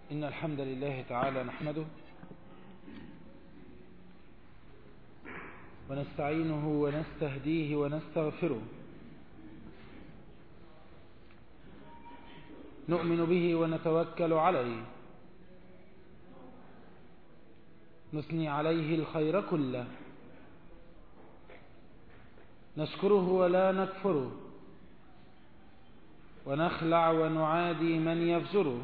إن الحمد لله تعالى نحمده ونستعينه ونستهديه ونستغفره نؤمن به ونتوكل عليه نثني عليه الخير كله نشكره ولا نكفره ونخلع ونعادي من يفجره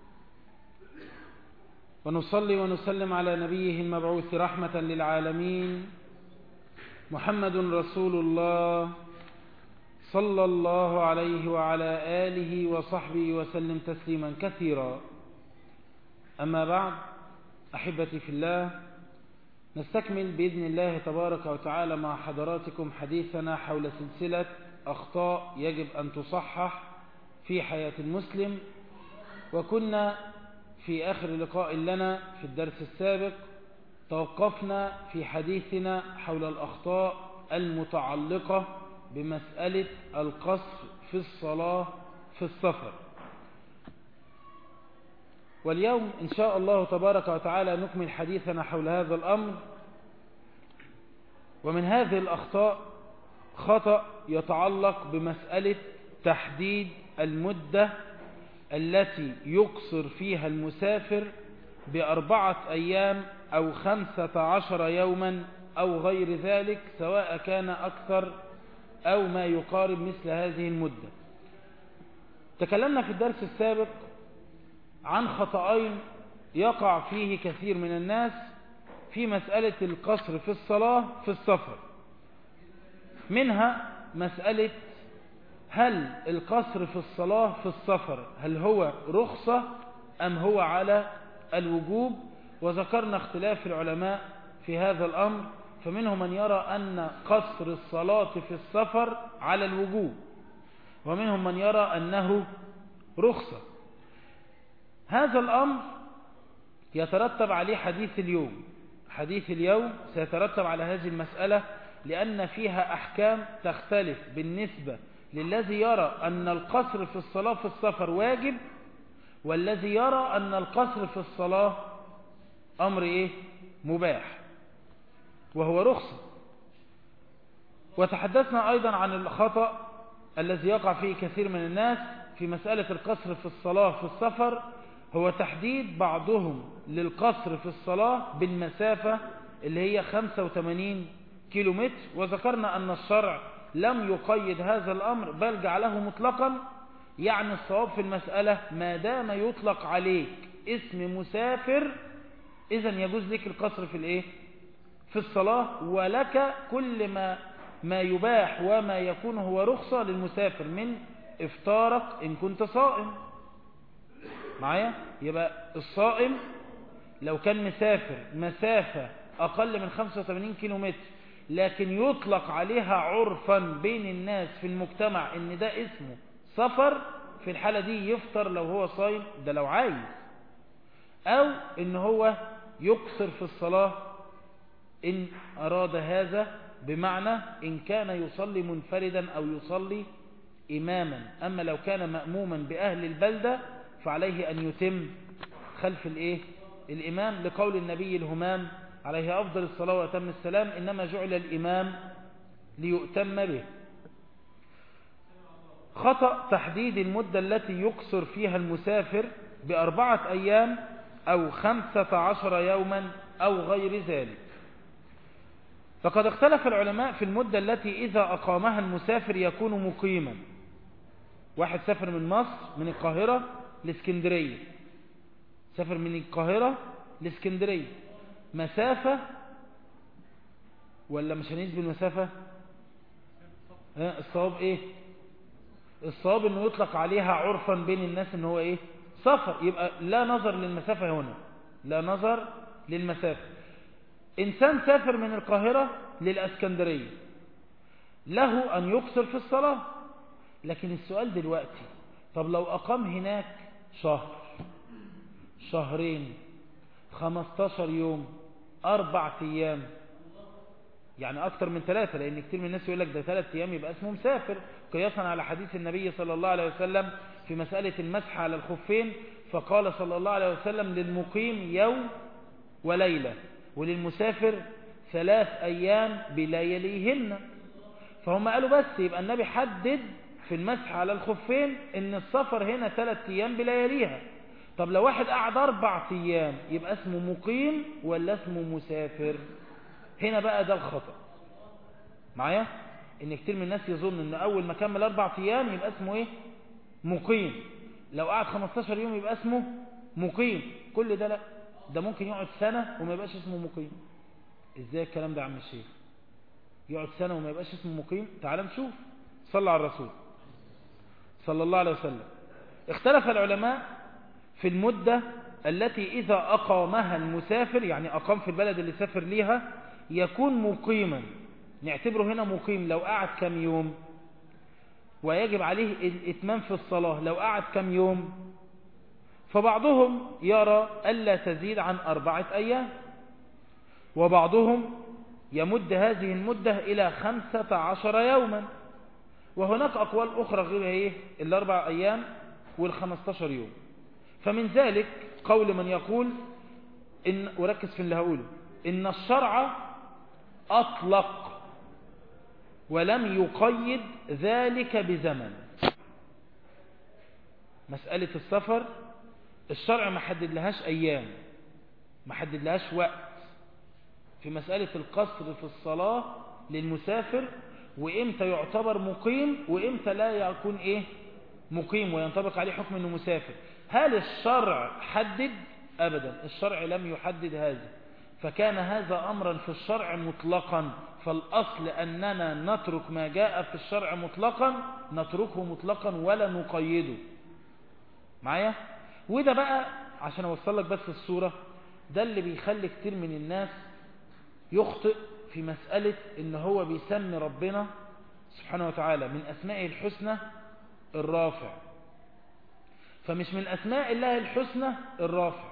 ونصلي ونسلم على نبيه المبعوث رحمة للعالمين محمد رسول الله صلى الله عليه وعلى آله وصحبه وسلم تسليما كثيرا أما بعد أحبتي في الله نستكمل بإذن الله تبارك وتعالى مع حضراتكم حديثنا حول سلسلة أخطاء يجب أن تصحح في حياة المسلم وكنا في آخر لقاء لنا في الدرس السابق توقفنا في حديثنا حول الأخطاء المتعلقة بمسألة القصر في الصلاة في السفر واليوم إن شاء الله تبارك وتعالى نكمل حديثنا حول هذا الأمر ومن هذه الأخطاء خطأ يتعلق بمسألة تحديد المدة التي يقصر فيها المسافر بأربعة أيام أو خمسة عشر يوما أو غير ذلك سواء كان أكثر أو ما يقارب مثل هذه المدة تكلمنا في الدرس السابق عن خطأين يقع فيه كثير من الناس في مسألة القصر في الصلاة في السفر منها مسألة هل القصر في الصلاة في السفر هل هو رخصة أم هو على الوجوب وذكرنا اختلاف العلماء في هذا الأمر فمنهم من يرى أن قصر الصلاة في السفر على الوجوب ومنهم من يرى أنه رخصة هذا الأمر يترتب عليه حديث اليوم حديث اليوم سيترتب على هذه المسألة لأن فيها أحكام تختلف بالنسبة للذي يرى أن القصر في الصلاة في السفر واجب والذي يرى أن القصر في الصلاة أمر إيه؟ مباح وهو رخصة وتحدثنا أيضا عن الخطأ الذي يقع فيه كثير من الناس في مسألة القصر في الصلاة في السفر هو تحديد بعضهم للقصر في الصلاة بالمسافة اللي هي 85 كيلومتر وذكرنا أن الشرع لم يقيد هذا الأمر بل جعله مطلقا يعني الصواب في المسألة ما دام يطلق عليك اسم مسافر إذا يجوز لك القصر في الإيه؟ في الصلاة ولك كل ما ما يباح وما يكون هو رخصة للمسافر من افطارك إن كنت صائم معايا يبقى الصائم لو كان مسافر مسافة أقل من 85 كيلو متر لكن يطلق عليها عرفا بين الناس في المجتمع ان ده اسمه سفر في الحالة دي يفطر لو هو صايم ده لو عايز او ان هو يقصر في الصلاة ان اراد هذا بمعنى ان كان يصلي منفردا او يصلي اماما اما لو كان مأموما باهل البلدة فعليه ان يتم خلف الايه الامام لقول النبي الهمام عليه أفضل الصلاة وأتم السلام إنما جعل الإمام ليؤتم به خطأ تحديد المدة التي يقصر فيها المسافر بأربعة أيام أو خمسة عشر يوما أو غير ذلك فقد اختلف العلماء في المدة التي إذا أقامها المسافر يكون مقيما واحد سافر من مصر من القاهرة لاسكندرية سافر من القاهرة لاسكندرية مسافة ولا مش هنيجي بالمسافة ها الصواب ايه الصواب انه يطلق عليها عرفا بين الناس ان هو ايه سفر يبقى لا نظر للمسافة هنا لا نظر للمسافة انسان سافر من القاهرة للاسكندرية له ان يقصر في الصلاة لكن السؤال دلوقتي طب لو اقام هناك شهر شهرين 15 يوم أربع أيام يعني أكثر من ثلاثة لأن كتير من الناس يقول لك ده ثلاثة أيام يبقى اسمه مسافر قياسا على حديث النبي صلى الله عليه وسلم في مسألة المسح على الخفين فقال صلى الله عليه وسلم للمقيم يوم وليلة وللمسافر ثلاث أيام بلياليهن فهم قالوا بس يبقى النبي حدد في المسح على الخفين ان السفر هنا ثلاث أيام بلياليها طب لو واحد قعد أربع أيام يبقى اسمه مقيم ولا اسمه مسافر هنا بقى ده الخطأ معايا ان كتير من الناس يظن ان اول ما كمل اربع ايام يبقى اسمه ايه مقيم لو قعد 15 يوم يبقى اسمه مقيم كل ده لا ده ممكن يقعد سنة وما يبقاش اسمه مقيم ازاي الكلام ده يا عم الشيخ يقعد سنة وما يبقاش اسمه مقيم تعال نشوف صلى على الرسول صلى الله عليه وسلم اختلف العلماء في المدة التي إذا أقامها المسافر يعني أقام في البلد اللي سافر ليها يكون مقيما نعتبره هنا مقيم لو قعد كم يوم ويجب عليه الاتمام في الصلاة لو قعد كم يوم فبعضهم يرى ألا تزيد عن أربعة أيام وبعضهم يمد هذه المدة إلى خمسة عشر يوما وهناك أقوال أخرى غير إيه الأربع أيام والخمستاشر يوم فمن ذلك قول من يقول إن وركز في اللي هقوله إن الشرع أطلق ولم يقيد ذلك بزمن مسألة السفر الشرع ما حدد لهاش أيام ما حدد لهاش وقت في مسألة القصر في الصلاة للمسافر وإمتى يعتبر مقيم وإمتى لا يكون إيه مقيم وينطبق عليه حكم أنه مسافر هل الشرع حدد أبدا الشرع لم يحدد هذا فكان هذا أمرا في الشرع مطلقا فالأصل أننا نترك ما جاء في الشرع مطلقا نتركه مطلقا ولا نقيده معايا وده بقى عشان أوصل لك بس الصورة ده اللي بيخلي كتير من الناس يخطئ في مسألة ان هو بيسمي ربنا سبحانه وتعالى من أسمائه الحسنى الرافع فمش من أسماء الله الحسنى الرافع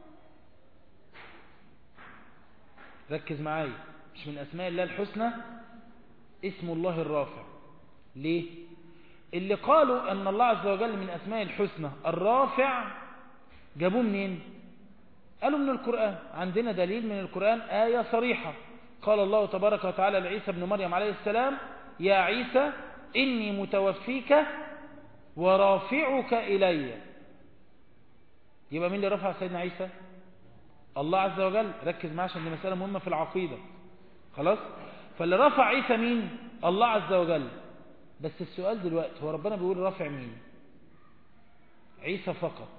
ركز معايا مش من أسماء الله الحسنى اسم الله الرافع ليه اللي قالوا أن الله عز وجل من أسماء الحسنى الرافع جابوه منين قالوا من القرآن عندنا دليل من القرآن آية صريحة قال الله تبارك وتعالى لعيسى بن مريم عليه السلام يا عيسى إني متوفيك ورافعك إلي يبقى مين اللي رفع سيدنا عيسى الله عز وجل ركز معاه عشان دي مسألة مهمة في العقيدة خلاص فاللي رفع عيسى مين الله عز وجل بس السؤال دلوقتي هو ربنا بيقول رافع مين عيسى فقط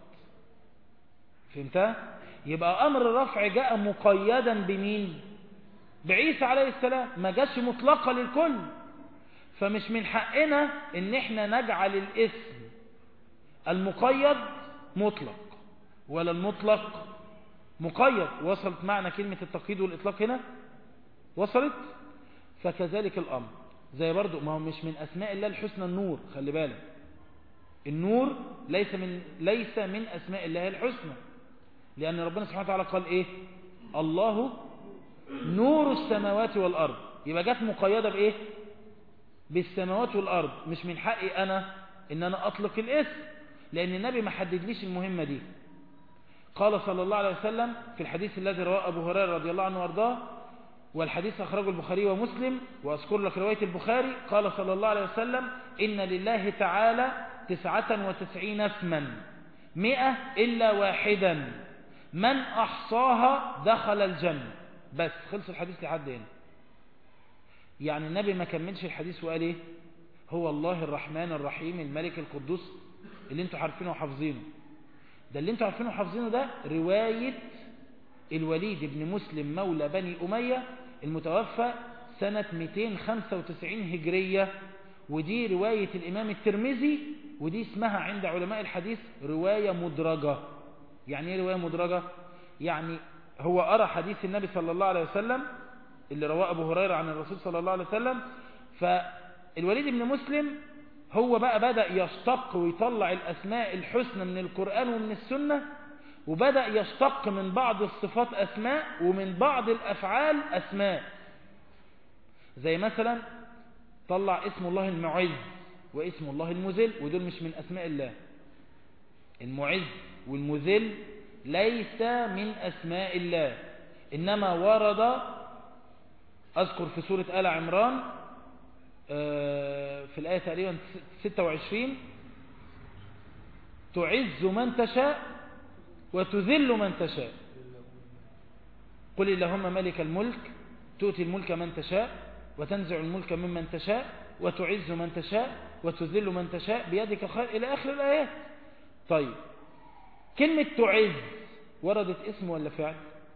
فهمتها يبقى أمر الرفع جاء مقيدا بمين بعيسى عليه السلام ما جاش مطلقة للكل فمش من حقنا ان احنا نجعل الاسم المقيد مطلق ولا المطلق مقيد وصلت معنى كلمة التقييد والإطلاق هنا وصلت فكذلك الأمر زي برضو ما هو مش من أسماء الله الحسنى النور خلي بالك النور ليس من ليس من أسماء الله الحسنى لأن ربنا سبحانه وتعالى قال إيه الله نور السماوات والأرض يبقى جت مقيدة بإيه بالسماوات والأرض مش من حقي أنا إن أنا أطلق الاسم لأن النبي ما حددليش المهمة دي قال صلى الله عليه وسلم في الحديث الذي رواه أبو هريرة رضي الله عنه وارضاه والحديث أخرجه البخاري ومسلم وأذكر لك رواية البخاري قال صلى الله عليه وسلم إن لله تعالى تسعة وتسعين اسما مئة إلا واحدا من أحصاها دخل الجنة بس خلص الحديث لحد هنا يعني النبي ما كملش الحديث وقال ايه هو الله الرحمن الرحيم الملك القدوس اللي انتوا عارفينه وحافظينه ده اللي انتوا عارفينه وحافظينه ده رواية الوليد بن مسلم مولى بني أمية المتوفى سنة 295 هجرية ودي رواية الإمام الترمذي ودي اسمها عند علماء الحديث رواية مدرجة يعني ايه رواية مدرجة يعني هو أرى حديث النبي صلى الله عليه وسلم اللي رواه أبو هريرة عن الرسول صلى الله عليه وسلم فالوليد بن مسلم هو بقى بدأ يشتق ويطلع الأسماء الحسنى من القرآن ومن السنة وبدأ يشتق من بعض الصفات أسماء ومن بعض الأفعال أسماء زي مثلا طلع اسم الله المعز واسم الله المذل ودول مش من أسماء الله المعز والمذل ليس من أسماء الله إنما ورد أذكر في سورة آل عمران في الآية تقريبا 26 تعز من تشاء وتذل من تشاء قل اللهم ملك الملك تؤتي الملك من تشاء وتنزع الملك ممن تشاء وتعز من تشاء وتذل من تشاء بيدك خير إلى آخر الآيات طيب كلمة تعز وردت اسم ولا فعل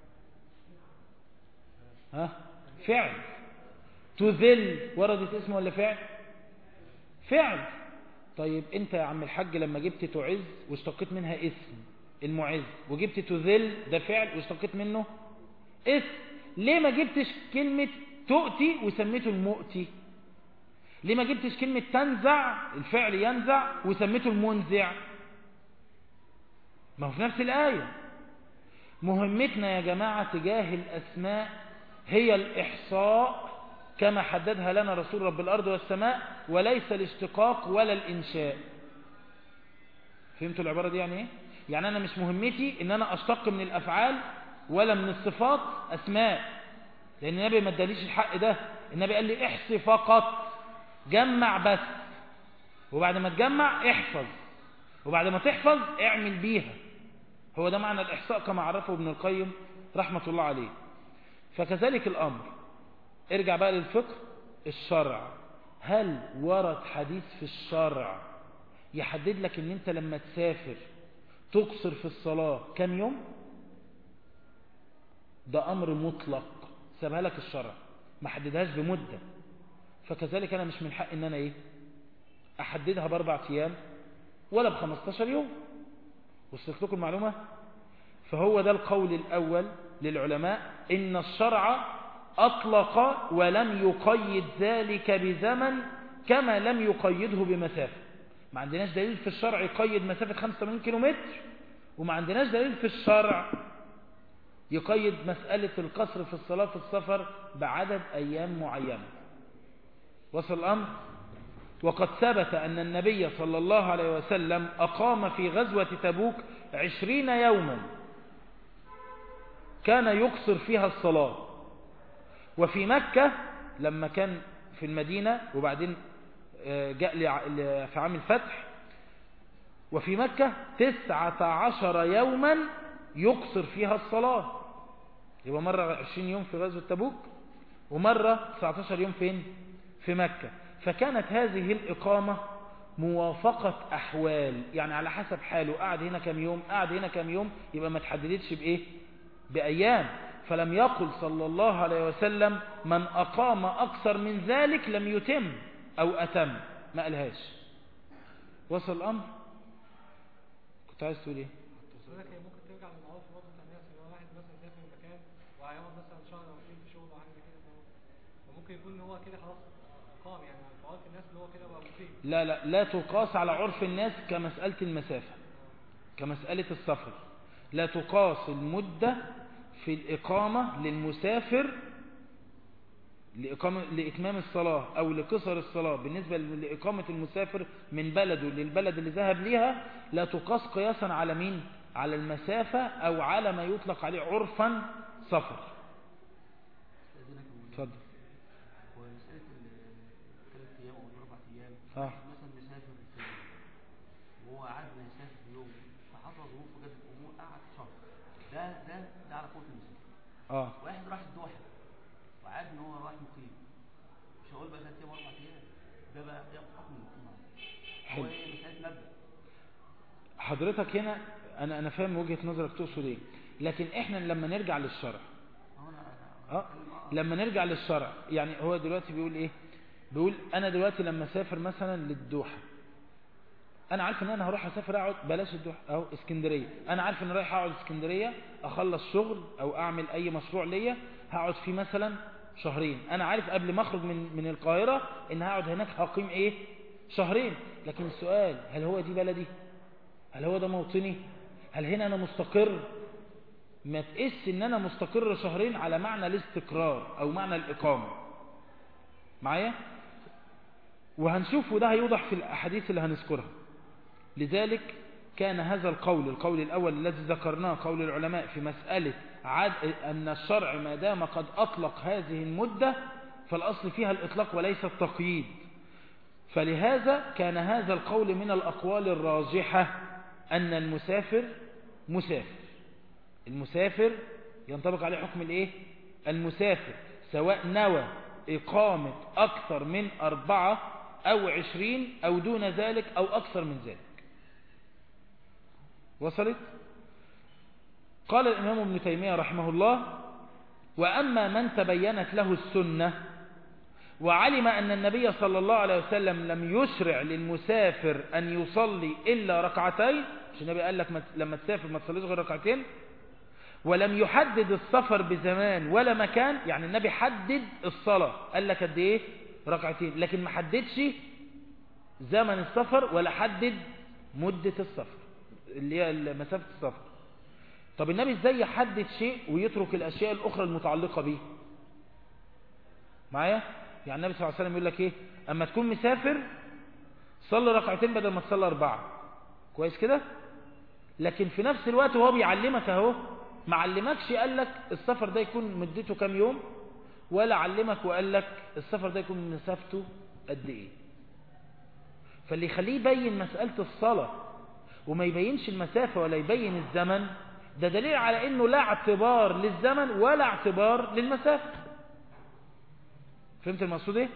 ها فعل تذل وردت اسم ولا فعل فعل طيب انت يا عم الحاج لما جبت تعز واشتقيت منها اسم المعز وجبت تذل ده فعل واشتقيت منه اسم ليه ما جبتش كلمة تؤتي وسميته المؤتي ليه ما جبتش كلمة تنزع الفعل ينزع وسميته المنزع ما هو في نفس الآية مهمتنا يا جماعة تجاه الأسماء هي الإحصاء كما حددها لنا رسول رب الأرض والسماء وليس الاشتقاق ولا الإنشاء فهمتوا العبارة دي يعني ايه يعني أنا مش مهمتي ان أنا أشتق من الأفعال ولا من الصفات أسماء لأن النبي ما اداليش الحق ده النبي قال لي احصي فقط جمع بس وبعد ما تجمع احفظ وبعد ما تحفظ اعمل بيها هو ده معنى الإحصاء كما عرفه ابن القيم رحمة الله عليه فكذلك الأمر ارجع بقى للفقه الشرع هل ورد حديث في الشرع يحدد لك ان انت لما تسافر تقصر في الصلاة كم يوم ده امر مطلق سابها لك الشرع ما حددهاش بمدة فكذلك انا مش من حق ان انا ايه احددها باربع ايام ولا بخمستاشر يوم وصلت لكم المعلومة فهو ده القول الاول للعلماء ان الشرع أطلق ولم يقيد ذلك بزمن كما لم يقيده بمسافة ما عندناش دليل في الشرع يقيد مسافة 85 كيلومتر وما عندناش دليل في الشرع يقيد مسألة القصر في الصلاة في السفر بعدد أيام معينة وصل الأمر وقد ثبت أن النبي صلى الله عليه وسلم أقام في غزوة تبوك عشرين يوما كان يقصر فيها الصلاة وفي مكة لما كان في المدينة وبعدين جاء في عام الفتح وفي مكة تسعة عشر يوما يقصر فيها الصلاة يبقى مرة عشرين يوم في غزوة تبوك ومرة 19 يوم فين في مكة فكانت هذه الإقامة موافقة أحوال يعني على حسب حاله قاعد هنا كم يوم قاعد هنا كم يوم يبقى ما تحددتش بإيه بأيام فلم يقل صلى الله عليه وسلم من أقام أكثر من ذلك لم يتم أو أتم ما قالهاش وصل الأمر كنت عايز تقول إيه حضرتك هي ممكن ترجع للمعروف برضه بتاع الناس اللي هو واحد مثلا سافر مكان وهيقعد مثلا شهر او اتنين في شغل او حاجه زي كده فممكن يكون ان هو كده خلاص اقام يعني في عرف الناس اللي هو كده بقى مقيم لا لا لا تقاس على عرف الناس كمسألة المسافة كمسألة السفر لا تقاس المدة في الإقامة للمسافر لإقامة لإتمام الصلاة أو لقصر الصلاة بالنسبة لإقامة المسافر من بلده للبلد اللي ذهب ليها لا تقاس قياسا على مين على المسافة أو على ما يطلق عليه عرفا سفر اتفضل ومسألة الثلاث أيام أو الأربع أيام آه. واحد مثلا مسافر في وهو عارف إنه هيسافر في يوم فحصل ظروف وجدت أمور قعد شهر ده ده ده على قوة المسافر اه واحد راح الدوحة وعارف إن هو رايح مقيم مش هقول بقى ثلاث أيام وأربع أيام ده بقى ياخد حكم المقيم حلو. هو إيه مسألة مبدأ حضرتك هنا أنا أنا فاهم وجهة نظرك تقصد إيه لكن إحنا لما نرجع للشرع هو أنا اه لما نرجع للشرع يعني هو دلوقتي بيقول ايه بيقول انا دلوقتي لما اسافر مثلا للدوحة انا عارف ان انا هروح اسافر اقعد بلاش الدوحة اهو اسكندرية انا عارف ان رايح اقعد اسكندرية اخلص شغل او اعمل اي مشروع ليا هقعد فيه مثلا شهرين انا عارف قبل ما اخرج من من القاهرة ان هقعد هناك هقيم ايه شهرين لكن السؤال هل هو دي بلدي هل هو ده موطني هل هنا انا مستقر ما تقس ان انا مستقر شهرين على معنى الاستقرار او معنى الاقامة معايا وهنشوف وده هيوضح في الاحاديث اللي هنذكرها لذلك كان هذا القول القول الأول الذي ذكرناه قول العلماء في مسألة عد أن الشرع ما دام قد أطلق هذه المدة فالأصل فيها الإطلاق وليس التقييد فلهذا كان هذا القول من الأقوال الراجحة أن المسافر مسافر المسافر ينطبق عليه حكم الإيه؟ المسافر سواء نوى إقامة أكثر من أربعة أو عشرين أو دون ذلك أو أكثر من ذلك وصلت قال الإمام ابن تيمية رحمه الله وأما من تبينت له السنة وعلم أن النبي صلى الله عليه وسلم لم يشرع للمسافر أن يصلي إلا ركعتين مش النبي قال لك لما تسافر ما تصليش غير ركعتين ولم يحدد السفر بزمان ولا مكان يعني النبي حدد الصلاة قال لك قد ايه ركعتين لكن ما حددش زمن السفر ولا حدد مدة السفر اللي هي مسافة السفر طب النبي ازاي يحدد شيء ويترك الاشياء الاخرى المتعلقة به معايا يعني النبي صلى الله عليه وسلم يقول لك ايه اما تكون مسافر صلي ركعتين بدل ما تصلي اربعة كويس كده لكن في نفس الوقت وهو بيعلمك اهو ما علمكش قال لك السفر ده يكون مدته كام يوم ولا علمك وقال لك السفر ده يكون مسافته قد ايه فاللي يخليه يبين مسألة الصلاة وما يبينش المسافة ولا يبين الزمن ده دليل على انه لا اعتبار للزمن ولا اعتبار للمسافة فهمت المقصود ايه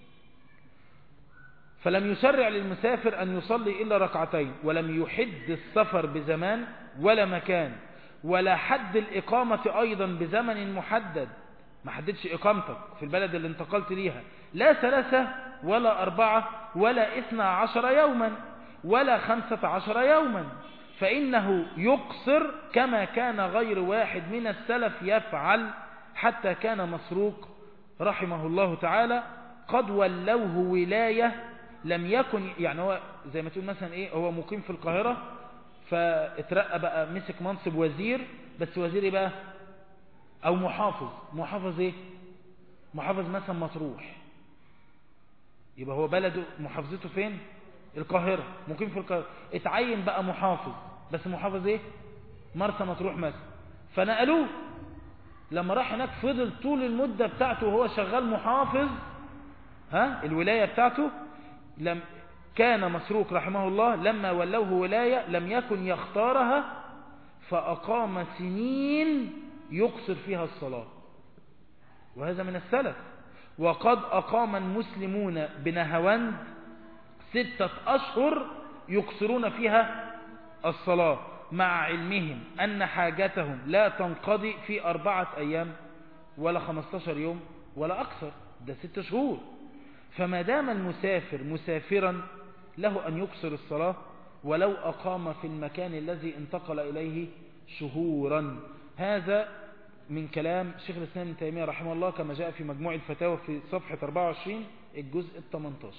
فلم يشرع للمسافر ان يصلي الا ركعتين ولم يحد السفر بزمان ولا مكان ولا حد الإقامة أيضا بزمن محدد ما حددش إقامتك في البلد اللي انتقلت ليها لا ثلاثة ولا أربعة ولا إثنى عشر يوما ولا خمسة عشر يوما فإنه يقصر كما كان غير واحد من السلف يفعل حتى كان مسروق رحمه الله تعالى قد ولوه ولاية لم يكن يعني هو زي ما تقول مثلا ايه هو مقيم في القاهرة فاترقى بقى مسك منصب وزير بس وزير ايه بقى او محافظ محافظ ايه محافظ مثلا مطروح يبقى هو بلده محافظته فين القاهرة مقيم في القاهرة اتعين بقى محافظ بس محافظ ايه مرسى مطروح مثلا فنقلوه لما راح هناك فضل طول المدة بتاعته وهو شغال محافظ ها الولاية بتاعته لم كان مسروق رحمه الله لما ولوه ولاية لم يكن يختارها فأقام سنين يقصر فيها الصلاة وهذا من السلف وقد أقام المسلمون بنهواند ستة أشهر يقصرون فيها الصلاة مع علمهم أن حاجتهم لا تنقضي في أربعة أيام ولا خمستاشر يوم ولا أكثر ده ست شهور فما دام المسافر مسافرا له أن يقصر الصلاة ولو أقام في المكان الذي انتقل إليه شهورا هذا من كلام شيخ الإسلام ابن تيمية رحمه الله كما جاء في مجموع الفتاوى في صفحة 24 الجزء ال 18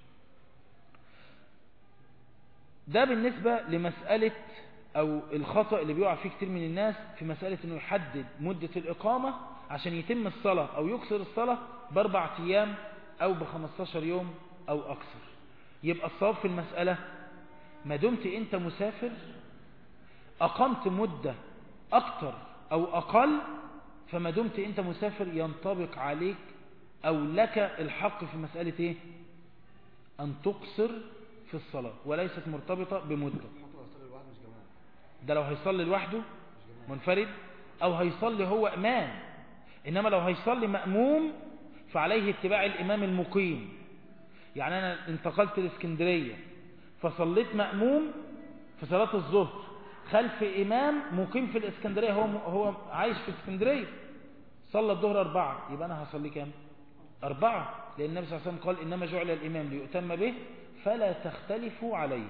ده بالنسبة لمسألة أو الخطأ اللي بيقع فيه كتير من الناس في مسألة أنه يحدد مدة الإقامة عشان يتم الصلاة أو يقصر الصلاة بأربع أيام أو بخمستاشر يوم أو أكثر يبقى الصواب في المسألة ما دمت أنت مسافر أقمت مدة أكثر أو أقل فما دمت أنت مسافر ينطبق عليك أو لك الحق في مسألة إيه أن تقصر في الصلاة وليست مرتبطة بمدة ده لو هيصلي لوحده منفرد أو هيصلي هو إمام إنما لو هيصلي مأموم فعليه اتباع الإمام المقيم يعني أنا انتقلت لإسكندرية فصليت مأموم في صلاة الظهر خلف إمام مقيم في الإسكندرية هو هو عايش في الإسكندرية صلى الظهر أربعة يبقى أنا هصلي كام أربعة لأن النبي صلى الله عليه وسلم قال إنما جعل الإمام ليؤتم به فلا تختلفوا عليه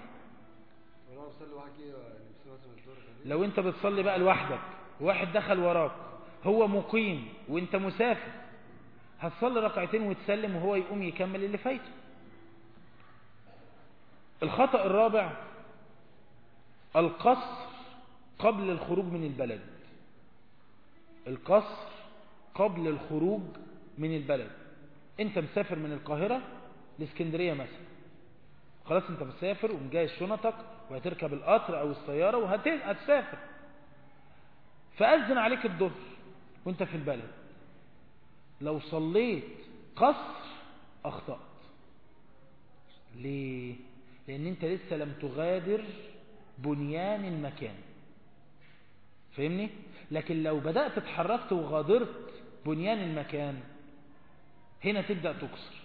لو انت بتصلي بقى لوحدك واحد دخل وراك هو مقيم وانت مسافر هتصلي ركعتين وتسلم وهو يقوم يكمل اللي فايته الخطأ الرابع القصر قبل الخروج من البلد القصر قبل الخروج من البلد انت مسافر من القاهرة لاسكندرية مثلا خلاص انت مسافر ومجهز شنطك وهتركب القطر او السيارة وهتسافر فأذن عليك الظهر وانت في البلد لو صليت قصر أخطأت ليه؟ لأن انت لسه لم تغادر بنيان المكان فاهمني؟ لكن لو بدأت اتحركت وغادرت بنيان المكان هنا تبدأ تقصر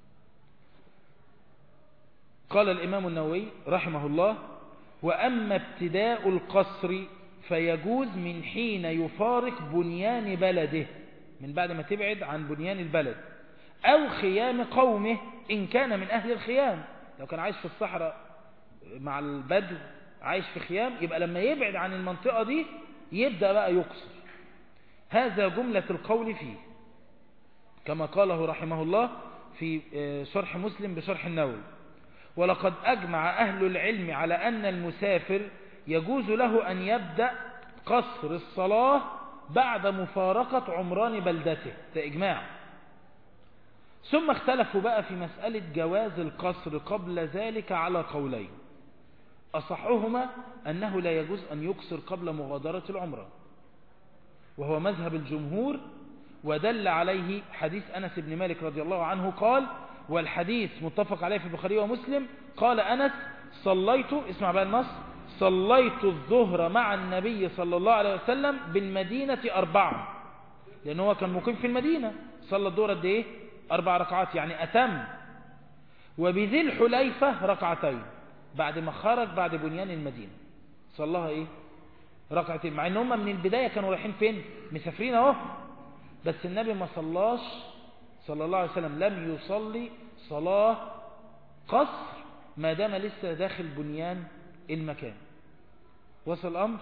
قال الإمام النووي رحمه الله وأما ابتداء القصر فيجوز من حين يفارق بنيان بلده من بعد ما تبعد عن بنيان البلد أو خيام قومه إن كان من أهل الخيام لو كان عايش في الصحراء مع البدو عايش في خيام يبقى لما يبعد عن المنطقة دي يبدأ بقى يقصر هذا جملة القول فيه كما قاله رحمه الله في شرح مسلم بشرح النووي ولقد أجمع أهل العلم على أن المسافر يجوز له أن يبدأ قصر الصلاة بعد مفارقة عمران بلدته ده إجماع ثم اختلفوا بقى في مسألة جواز القصر قبل ذلك على قولين أصحهما أنه لا يجوز أن يقصر قبل مغادرة العمرة وهو مذهب الجمهور ودل عليه حديث أنس بن مالك رضي الله عنه قال والحديث متفق عليه في البخاري ومسلم قال أنس صليت اسمع بقى النص صليت الظهر مع النبي صلى الله عليه وسلم بالمدينة أربعة لأنه هو كان مقيم في المدينة صلى الظهر قد إيه أربع ركعات يعني أتم وبذي الحليفة ركعتين بعد ما خرج بعد بنيان المدينة صلاها إيه ركعتين مع ان هم من البداية كانوا رايحين فين مسافرين اهو بس النبي ما صلاش صلى الله عليه وسلم لم يصلي صلاة قصر ما دام لسه داخل بنيان المكان وصل الأمر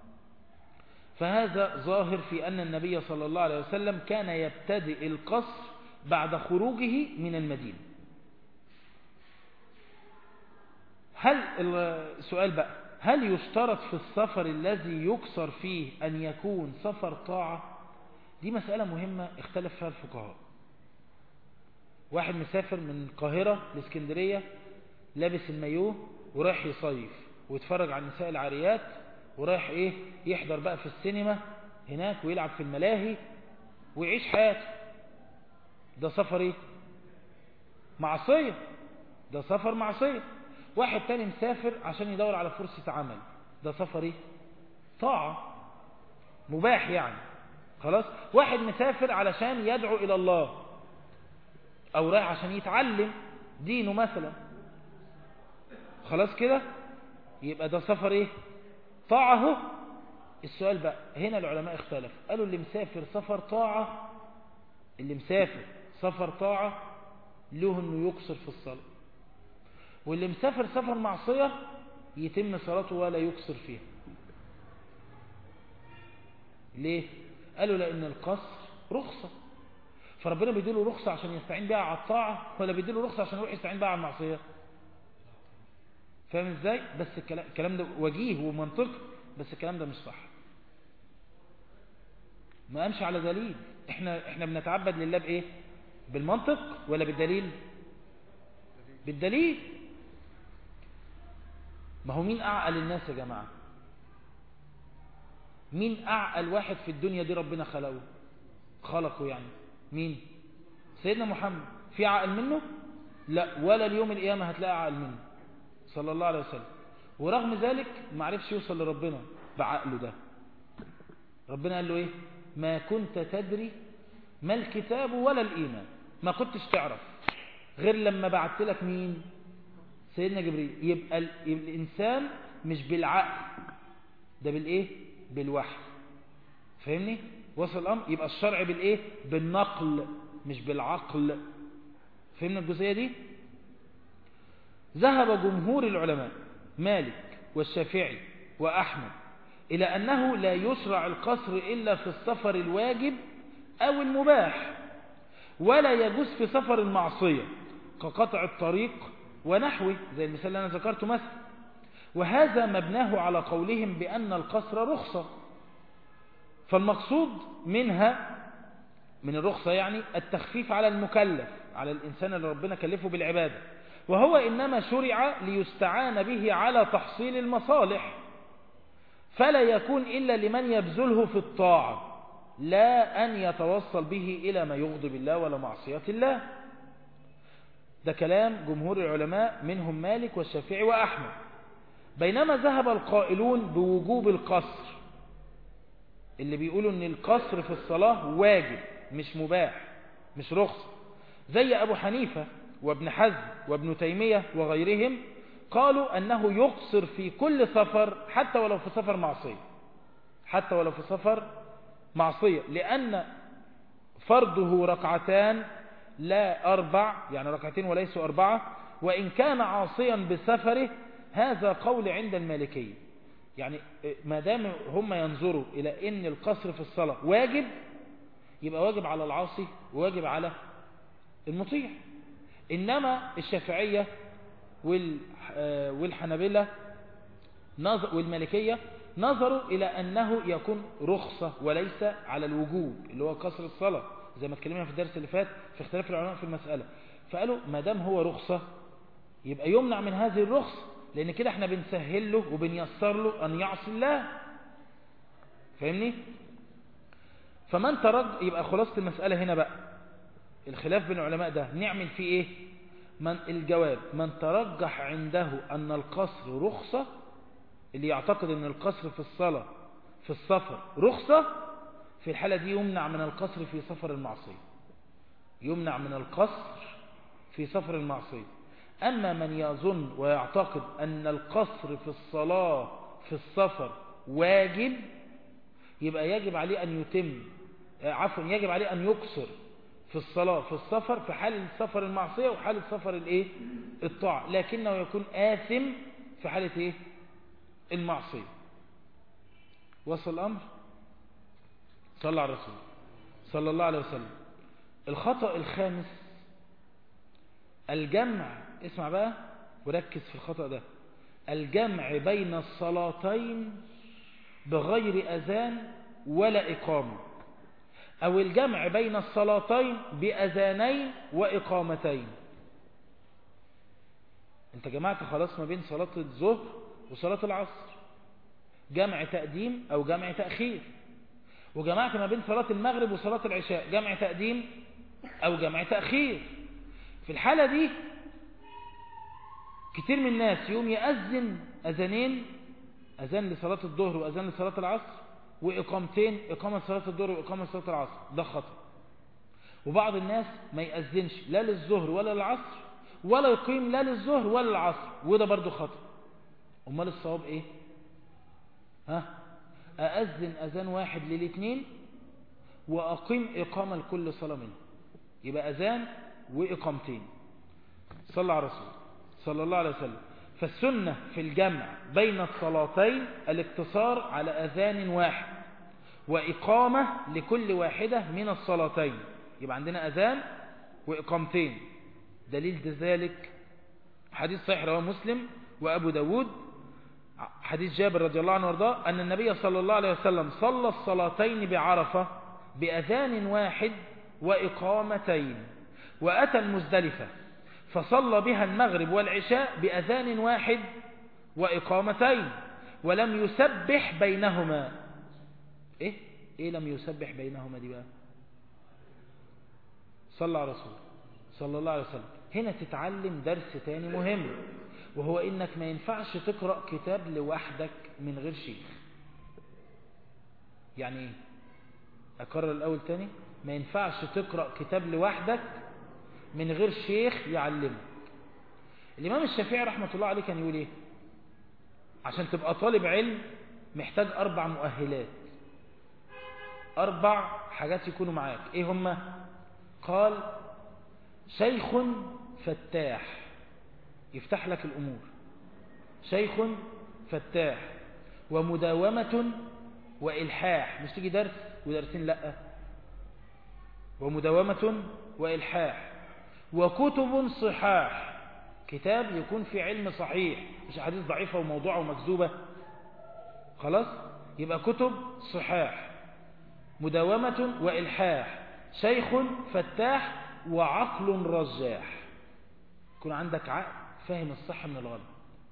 فهذا ظاهر في أن النبي صلى الله عليه وسلم كان يبتدئ القصر بعد خروجه من المدينة هل السؤال بقى هل يشترط في السفر الذي يكسر فيه أن يكون سفر طاعة دي مسألة مهمة اختلف فيها الفقهاء واحد مسافر من القاهرة لاسكندرية لابس المايوه ورايح يصيف ويتفرج على النساء العاريات ورايح ايه يحضر بقى في السينما هناك ويلعب في الملاهي ويعيش حياته ده سفر ايه معصية ده سفر معصية واحد تاني مسافر عشان يدور على فرصة عمل ده سفر ايه طاعة مباح يعني خلاص واحد مسافر علشان يدعو الى الله او رايح عشان يتعلم دينه مثلا خلاص كده يبقى ده سفر ايه طاعة السؤال بقى هنا العلماء اختلفوا قالوا اللي مسافر سفر طاعة اللي مسافر سفر طاعة له انه يقصر في الصلاة واللي مسافر سفر معصية يتم صلاته ولا يقصر فيها ليه قالوا لان القصر رخصة فربنا بيديله رخصة عشان يستعين بها على الطاعة ولا بيديله رخصة عشان يروح يستعين بها على المعصية فاهم ازاي بس الكلام ده وجيه ومنطقي بس الكلام ده مش صح ما امشي على دليل احنا احنا بنتعبد لله بايه بالمنطق ولا بالدليل بالدليل ما هو مين اعقل الناس يا جماعة مين اعقل واحد في الدنيا دي ربنا خلقه خلقه يعني مين سيدنا محمد في عقل منه لا ولا اليوم القيامة هتلاقي عقل منه صلى الله عليه وسلم ورغم ذلك ما عرفش يوصل لربنا بعقله ده ربنا قال له ايه ما كنت تدري ما الكتاب ولا الإيمان ما كنتش تعرف غير لما بعت لك مين سيدنا جبريل يبقى, ال... يبقى الإنسان مش بالعقل ده بالإيه بالوحي فاهمني وصل الأمر يبقى الشرع بالإيه بالنقل مش بالعقل فهمنا الجزئية دي ذهب جمهور العلماء مالك والشافعي وأحمد إلى أنه لا يشرع القصر إلا في السفر الواجب أو المباح ولا يجوز في سفر المعصية كقطع الطريق ونحوه زي المثال اللي أنا ذكرته مثلا وهذا مبناه على قولهم بأن القصر رخصة فالمقصود منها من الرخصة يعني التخفيف على المكلف على الإنسان اللي ربنا كلفه بالعبادة وهو إنما شرع ليستعان به على تحصيل المصالح فلا يكون إلا لمن يبذله في الطاعة لا أن يتوصل به إلى ما يغضب الله ولا معصية الله ده كلام جمهور العلماء منهم مالك والشافعي وأحمد بينما ذهب القائلون بوجوب القصر اللي بيقولوا ان القصر في الصلاة واجب مش مباح مش رخصة زي أبو حنيفة وابن حزم وابن تيمية وغيرهم قالوا أنه يقصر في كل سفر حتى ولو في سفر معصية حتى ولو في سفر معصية لأن فرضه ركعتان لا أربع يعني ركعتين وليسوا أربعة وإن كان عاصيا بسفره هذا قول عند المالكية يعني ما دام هم ينظروا إلى أن القصر في الصلاة واجب يبقى واجب على العاصي وواجب على المطيع إنما الشافعية والحنبلة والمالكية نظروا إلى أنه يكون رخصة وليس على الوجوب اللي هو قصر الصلاة زي ما اتكلمنا في الدرس اللي فات في اختلاف العلماء في المسألة فقالوا ما دام هو رخصة يبقى يمنع من هذه الرخصة لأن كده احنا بنسهل له وبنيسر له أن يعصي الله فاهمني فمن ترج يبقى خلاصة المسألة هنا بقى الخلاف بين العلماء ده نعمل فيه ايه من الجواب من ترجح عنده أن القصر رخصة اللي يعتقد أن القصر في الصلاة في السفر رخصة في الحالة دي يمنع من القصر في سفر المعصية يمنع من القصر في سفر المعصية أما من يظن ويعتقد أن القصر في الصلاة في السفر واجب يبقى يجب عليه أن يتم عفوا يجب عليه أن يقصر في الصلاة في السفر في حال سفر المعصية وحال سفر الايه الطاعة لكنه يكون آثم في حالة ايه المعصية وصل الأمر صلى على الرسول صلى الله عليه وسلم الخطأ الخامس الجمع اسمع بقى وركز في الخطأ ده الجمع بين الصلاتين بغير أذان ولا إقامة أو الجمع بين الصلاتين بأذانين وإقامتين انت جمعت خلاص ما بين صلاة الظهر وصلاة العصر جمع تقديم أو جمع تأخير وجمعت ما بين صلاة المغرب وصلاة العشاء جمع تقديم أو جمع تأخير في الحالة دي كتير من الناس يوم يأذن أذانين أذان لصلاة الظهر وأذان لصلاة العصر وإقامتين إقامة صلاة الظهر وإقامة صلاة العصر ده خطأ وبعض الناس ما يأذنش لا للظهر ولا للعصر ولا يقيم لا للظهر ولا للعصر وده برضو خطأ أمال الصواب إيه ها أأذن أذان واحد للاثنين وأقيم إقامة لكل صلاة منه يبقى أذان وإقامتين صلى على رسول صلى الله عليه وسلم فالسنة في الجمع بين الصلاتين الاقتصار على أذان واحد وإقامة لكل واحدة من الصلاتين يبقى عندنا أذان وإقامتين دليل ذلك حديث صحيح رواه مسلم وأبو داود حديث جابر رضي الله عنه وارضاه أن النبي صلى الله عليه وسلم صلى الصلاتين بعرفة بأذان واحد وإقامتين وأتى المزدلفة فصلى بها المغرب والعشاء بأذان واحد وإقامتين ولم يسبح بينهما إيه؟ إيه لم يسبح بينهما دي بقى صلى على رسول صلى الله عليه وسلم هنا تتعلم درس تاني مهم وهو إنك ما ينفعش تقرأ كتاب لوحدك من غير شيخ يعني إيه أكرر الأول تاني ما ينفعش تقرأ كتاب لوحدك من غير شيخ يعلمك الإمام الشافعي رحمة الله عليه كان يقول إيه عشان تبقى طالب علم محتاج أربع مؤهلات أربع حاجات يكونوا معاك إيه هما قال شيخ فتاح يفتح لك الأمور شيخ فتاح ومداومة وإلحاح مش تيجي درس ودرسين لأ ومداومة وإلحاح وكتب صحاح كتاب يكون في علم صحيح مش أحاديث ضعيفة وموضوعة ومكذوبة خلاص يبقى كتب صحاح مداومة وإلحاح شيخ فتاح وعقل رجاح يكون عندك عقل فاهم الصح من الغلط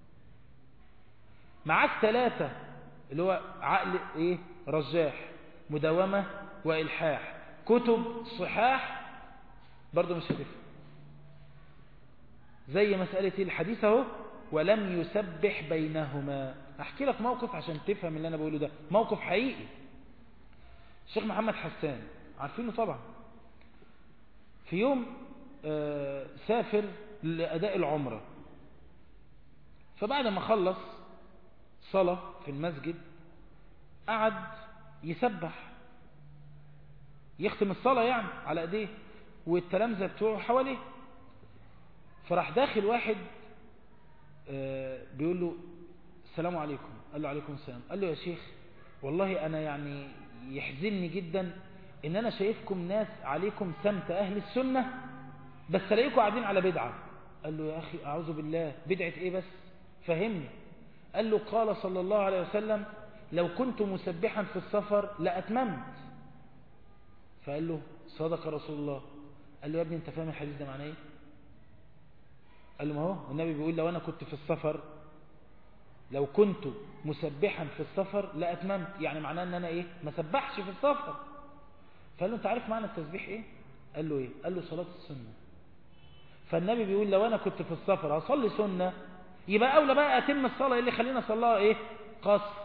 معاك ثلاثة اللي هو عقل ايه رجاح مداومة وإلحاح كتب صحاح برضو مش هتفهم زي مسألة الحديث اهو ولم يسبح بينهما احكي لك موقف عشان تفهم اللي انا بقوله ده موقف حقيقي الشيخ محمد حسان عارفينه طبعا في يوم آه سافر لأداء العمرة فبعد ما خلص صلاة في المسجد قعد يسبح يختم الصلاة يعني على ايديه والتلامذة بتوعه حواليه فراح داخل واحد آه بيقول له السلام عليكم قال له عليكم السلام قال له يا شيخ والله انا يعني يحزنني جدا ان انا شايفكم ناس عليكم سمت اهل السنة بس الاقيكم قاعدين على بدعة قال له يا اخي اعوذ بالله بدعة ايه بس فهمني قال له قال صلى الله عليه وسلم لو كنت مسبحا في السفر لأتممت فقال له صدق رسول الله قال له يا ابني انت فاهم الحديث ده معناه ايه قال له ما هو النبي بيقول لو انا كنت في السفر لو كنت مسبحا في السفر لأتممت يعني معناه ان انا ايه ما سبحش في السفر فقال له انت عارف معنى التسبيح ايه قال له ايه قال له صلاة السنة فالنبي بيقول لو انا كنت في السفر هصلي سنة يبقى اولى بقى اتم الصلاة اللي خلينا اصليها ايه قصر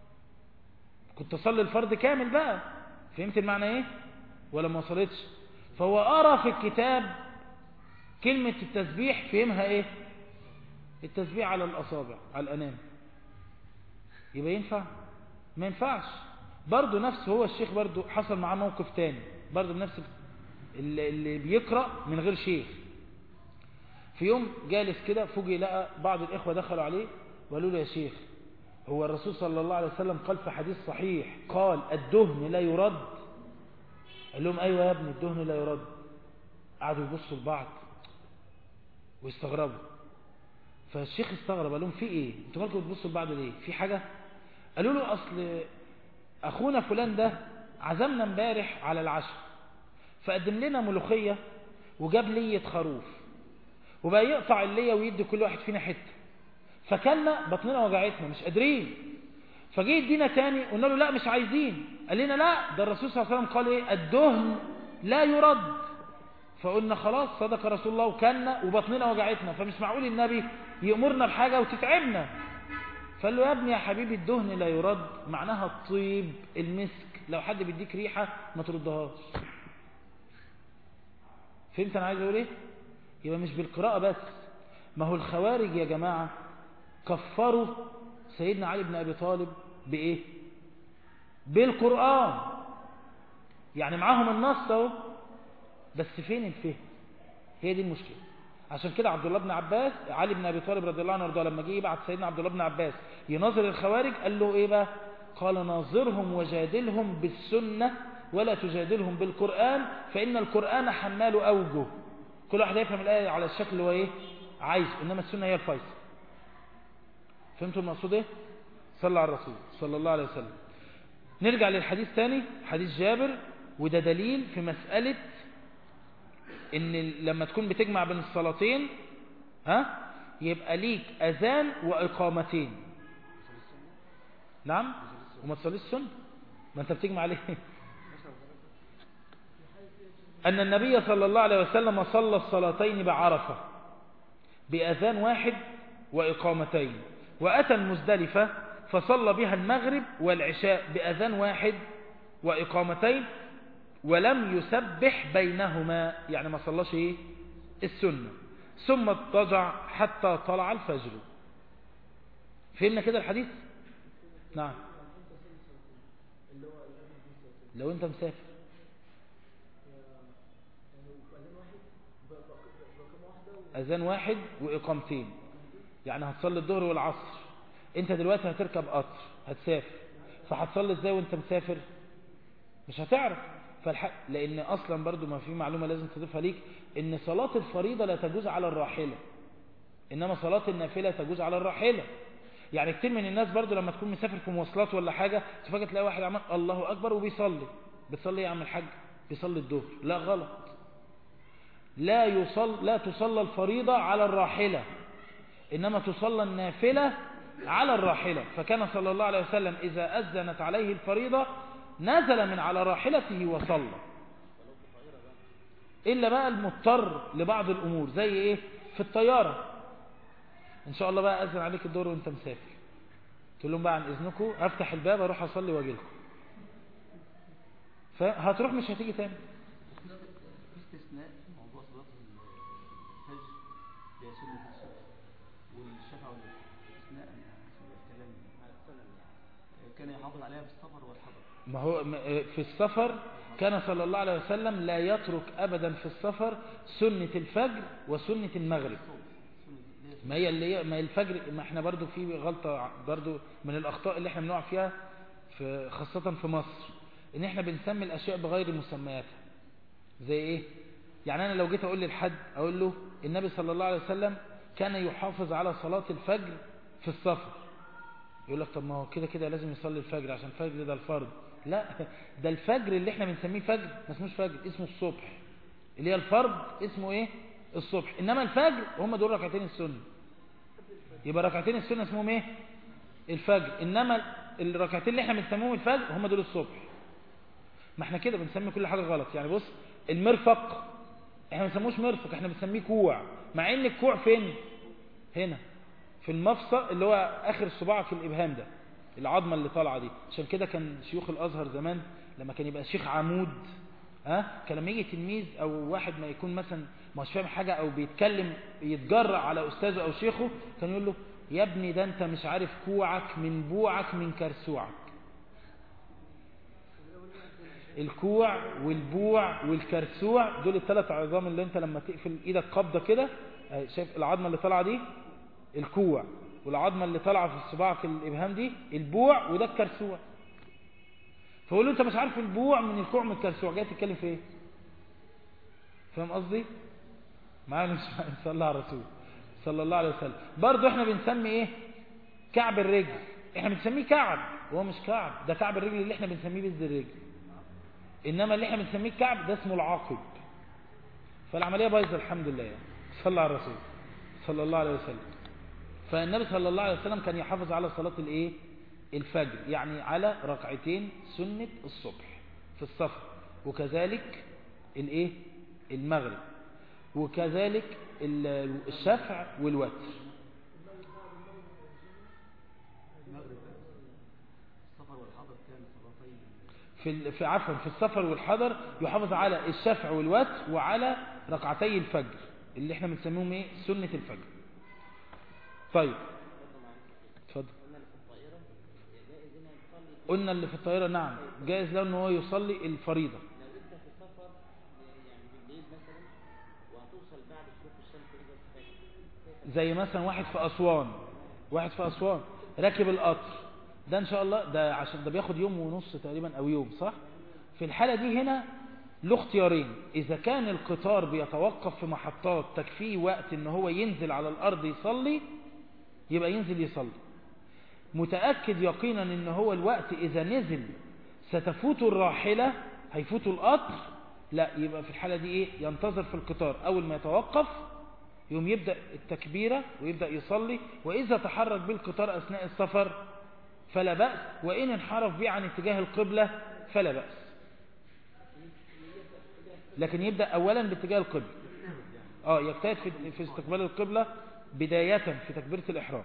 كنت اصلي الفرض كامل بقى فهمت المعنى ايه ولا ما وصلتش فهو قرا في الكتاب كلمة التسبيح فهمها ايه التسبيح على الاصابع على الانام يبقى ينفع ما ينفعش برضه نفس هو الشيخ برضه حصل معاه موقف تاني برضه بنفس اللي, اللي بيقرأ من غير شيخ في يوم جالس كده فوجئ لقى بعض الإخوة دخلوا عليه وقالوا له يا شيخ هو الرسول صلى الله عليه وسلم قال في حديث صحيح قال الدهن لا يرد قال لهم أيوة يا ابني الدهن لا يرد قعدوا يبصوا لبعض ويستغربوا فالشيخ استغرب قال لهم في ايه انتوا مالكم بتبصوا لبعض ليه في حاجة قالوا له اصل اخونا فلان ده عزمنا امبارح على العشاء فقدم لنا ملوخية وجاب لية خروف وبقى يقطع اللية ويدي كل واحد فينا حتة فكلنا بطننا وجعتنا مش قادرين فجه يدينا تاني قلنا له لا مش عايزين قال لنا لا ده الرسول صلى الله عليه وسلم قال ايه الدهن لا يرد فقلنا خلاص صدق رسول الله وكلنا وبطننا وجعتنا فمش معقول النبي يأمرنا بحاجة وتتعبنا فقال له يا ابني يا حبيبي الدهن لا يرد معناها الطيب المسك لو حد بيديك ريحة ما تردهاش فهمت انا عايز اقول ايه يبقى مش بالقراءة بس ما هو الخوارج يا جماعة كفروا سيدنا علي بن ابي طالب بايه بالقرآن يعني معاهم النص اهو بس فين الفهم هي دي المشكلة عشان كده عبد الله بن عباس علي بن ابي طالب رضي الله عنه وارضاه لما جه يبعت سيدنا عبد الله بن عباس يناظر الخوارج قال له ايه بقى قال ناظرهم وجادلهم بالسنة ولا تجادلهم بالقرآن فإن القرآن حمال أوجه كل واحد يفهم الآية على الشكل اللي هو ايه عايز إنما السنة هي الفيصل فهمتوا المقصود ايه صلى على الرسول صلى الله عليه وسلم نرجع للحديث تاني حديث جابر وده دليل في مسألة ان لما تكون بتجمع بين الصلاتين ها يبقى ليك اذان واقامتين نعم وما تصليش السنه ما انت بتجمع ليه ان النبي صلى الله عليه وسلم صلى الصلاتين بعرفه باذان واحد واقامتين واتى المزدلفه فصلى بها المغرب والعشاء باذان واحد واقامتين ولم يسبح بينهما يعني ما صلاش ايه السنة ثم اضطجع حتى طلع الفجر فهمنا كده الحديث نعم لو انت مسافر اذان واحد واقامتين يعني هتصلي الظهر والعصر انت دلوقتي هتركب قطر هتسافر فهتصلي ازاي وانت مسافر مش هتعرف فالحق لان اصلا برضو ما في معلومة لازم تضيفها ليك ان صلاة الفريضة لا تجوز على الراحلة انما صلاة النافلة تجوز على الراحلة يعني كتير من الناس برضو لما تكون مسافر في مواصلات ولا حاجة تفاجئ تلاقي واحد عمل الله اكبر وبيصلي بتصلي يا عم الحاج بيصلي الظهر لا غلط لا يصل لا تصلى الفريضة على الراحلة إنما تصلى النافلة على الراحلة فكان صلى الله عليه وسلم إذا أذنت عليه الفريضة نزل من على راحلته وصلى إلا بقى المضطر لبعض الأمور زي إيه في الطيارة إن شاء الله بقى أذن عليك الدور وأنت مسافر تقول لهم بقى عن إذنكم أفتح الباب أروح أصلي وأجي لكم فهتروح مش هتيجي تاني في استثناء في موضوع صلاة الفجر هي سنة الصبح والشفع والوتر استثناء يعني حسب الكلام كان يحافظ عليها في السفر والحضر ما هو م- في السفر كان صلى الله عليه وسلم لا يترك أبدا في السفر سنة الفجر وسنة المغرب سنة اللي هي ما هي اللي هي ما هي الفجر ما احنا برضو في غلطة برضو من الأخطاء اللي احنا بنقع فيها في خاصة في مصر ان احنا بنسمي الأشياء بغير مسمياتها زي ايه يعني انا لو جيت اقول للحد اقول له النبي صلى الله عليه وسلم كان يحافظ على صلاة الفجر في السفر يقول لك طب ما هو كده كده لازم يصلي الفجر عشان الفجر ده الفرض لا ده الفجر اللي احنا بنسميه فجر ما اسموش فجر اسمه الصبح اللي هي الفرض اسمه ايه الصبح انما الفجر هم دول ركعتين السنه يبقى ركعتين السنه اسمهم ايه الفجر انما الركعتين اللي احنا بنسميهم الفجر هم دول الصبح ما احنا كده بنسمي كل حاجه غلط يعني بص المرفق احنا ما بنسموش مرفق احنا بنسميه كوع مع ان الكوع فين هنا في المفصل اللي هو اخر صباع في الابهام ده العظمه اللي طالعه دي عشان كده كان شيوخ الازهر زمان لما كان يبقى شيخ عمود ها كان لما يجي تلميذ او واحد ما يكون مثلا مش فاهم حاجه او بيتكلم يتجرأ على استاذه او شيخه كان يقول له يا ابني ده انت مش عارف كوعك من بوعك من كرسوعك الكوع والبوع والكرسوع دول الثلاث عظام اللي انت لما تقفل ايدك قبضه كده اهي شايف العظمه اللي طالعه دي الكوع والعظمه اللي طالعه في الصباع في الابهام دي البوع وده الكرسوع فقول له انت مش عارف البوع من الكوع من الكرسوع جاي تتكلم في ايه فاهم قصدي معانا مش صلى الله على الرسول صلى الله عليه وسلم برضه احنا بنسمي ايه كعب الرجل احنا بنسميه كعب وهو مش كعب ده كعب الرجل اللي احنا بنسميه بز الرجل انما اللي احنا بنسميه الكعب ده اسمه العاقب فالعمليه بايظه الحمد لله يعني صلى على الرسول صلى الله عليه وسلم فالنبي صلى الله عليه وسلم كان يحافظ على صلاه الايه الفجر يعني على ركعتين سنه الصبح في السفر وكذلك الايه المغرب وكذلك ال- الشفع والوتر المغرب السفر والحضر كان صلاتين في ال- في عفوا في السفر والحضر يحافظ على الشفع والوتر وعلى ركعتي الفجر اللي احنا بنسميهم ايه سنة الفجر طيب اتفضل قلنا اللي في الطائرة نعم جائز له ان هو يصلي الفريضة لو انت في سفر يعني بالليل مثلا وهتوصل بعد شروق الشمس كده الفجر زي مثلا واحد في أسوان واحد في أسوان راكب القطر ده إن شاء الله ده عشان ده بياخد يوم ونص تقريبا أو يوم صح في الحالة دي هنا له اختيارين إذا كان القطار بيتوقف في محطات تكفيه وقت إن هو ينزل على الأرض يصلي يبقى ينزل يصلي متأكد يقينا إن هو الوقت إذا نزل ستفوت الراحلة هيفوت القطر لا يبقى في الحالة دي إيه ينتظر في القطار أول ما يتوقف يوم يبدأ التكبيرة ويبدأ يصلي وإذا تحرك بالقطار أثناء السفر فلا بأس وإن انحرف به عن اتجاه القبلة فلا بأس لكن يبدأ أولا باتجاه القبلة آه يجتهد في, في استقبال القبلة بداية في تكبيرة الإحرام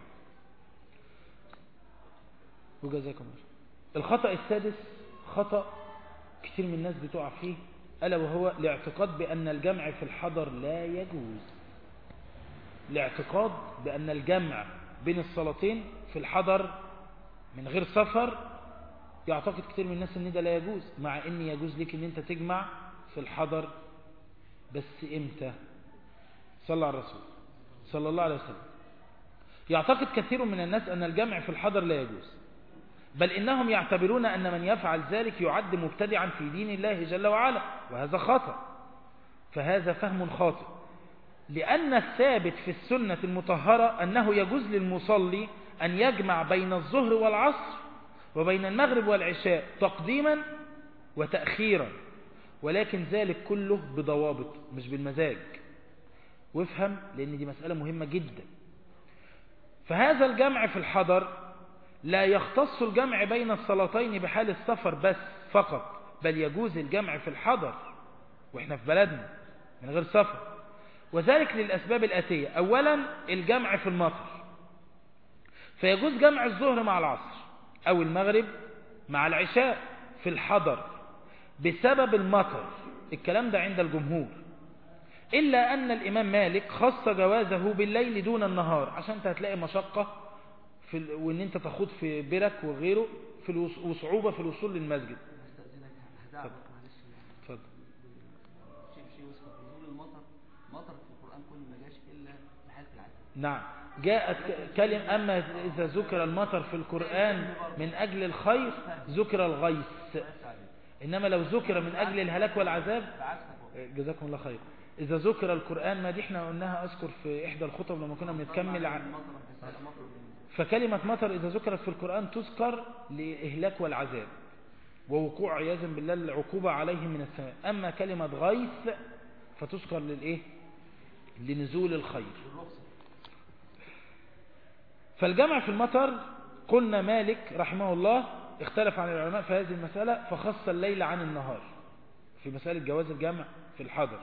وجزاكم الله الخطأ السادس خطأ كثير من الناس بتقع فيه ألا وهو الاعتقاد بأن الجمع في الحضر لا يجوز الاعتقاد بأن الجمع بين الصلاتين في الحضر من غير سفر يعتقد كثير من الناس ان ده لا يجوز مع ان يجوز لك ان انت تجمع في الحضر بس امتى صلى على الرسول صلى الله عليه وسلم يعتقد كثير من الناس ان الجمع في الحضر لا يجوز بل انهم يعتبرون ان من يفعل ذلك يعد مبتدعا في دين الله جل وعلا وهذا خطأ فهذا فهم خاطئ لأن الثابت في السنة المطهرة أنه يجوز للمصلي أن يجمع بين الظهر والعصر وبين المغرب والعشاء تقديما وتأخيرا ولكن ذلك كله بضوابط مش بالمزاج وافهم لأن دي مسألة مهمة جدا فهذا الجمع في الحضر لا يختص الجمع بين الصلاتين بحال السفر بس فقط بل يجوز الجمع في الحضر واحنا في بلدنا من غير سفر وذلك للأسباب الآتية أولا الجمع في المطر فيجوز جمع الظهر مع العصر أو المغرب مع العشاء في الحضر بسبب المطر الكلام ده عند الجمهور إلا أن الإمام مالك خص جوازه بالليل دون النهار عشان انت هتلاقي مشقة في ال... وان انت تخوض في برك وغيره في الوص... وصعوبة في الوصول للمسجد استاذنك هزعلك معلش اتفضل شيء شيء وصفه نزول المطر مطر في القران كله ما جاش الا في حاله العدل نعم جاءت كلم أما إذا ذكر المطر في القرآن من أجل الخير ذكر الغيث بس عليك إنما لو ذكر من أجل الهلاك والعذاب بعكسك والله. جزاكم الله خير إذا ذكر القرآن ما دي احنا قلناها أذكر في إحدى الخطب لما كنا بنتكمل عن المطر في السنة مطر بالنسبة. فكلمة مطر إذا ذكرت في القرآن تذكر لإهلاك والعذاب ووقوع عياذا بالله العقوبة عليهم من السماء أما كلمة غيث فتذكر للإيه لنزول الخير بالرخصة فالجمع في المطر قلنا مالك رحمه الله اختلف عن العلماء في هذه المسألة فخص الليل عن النهار في مسألة جواز الجمع في الحضر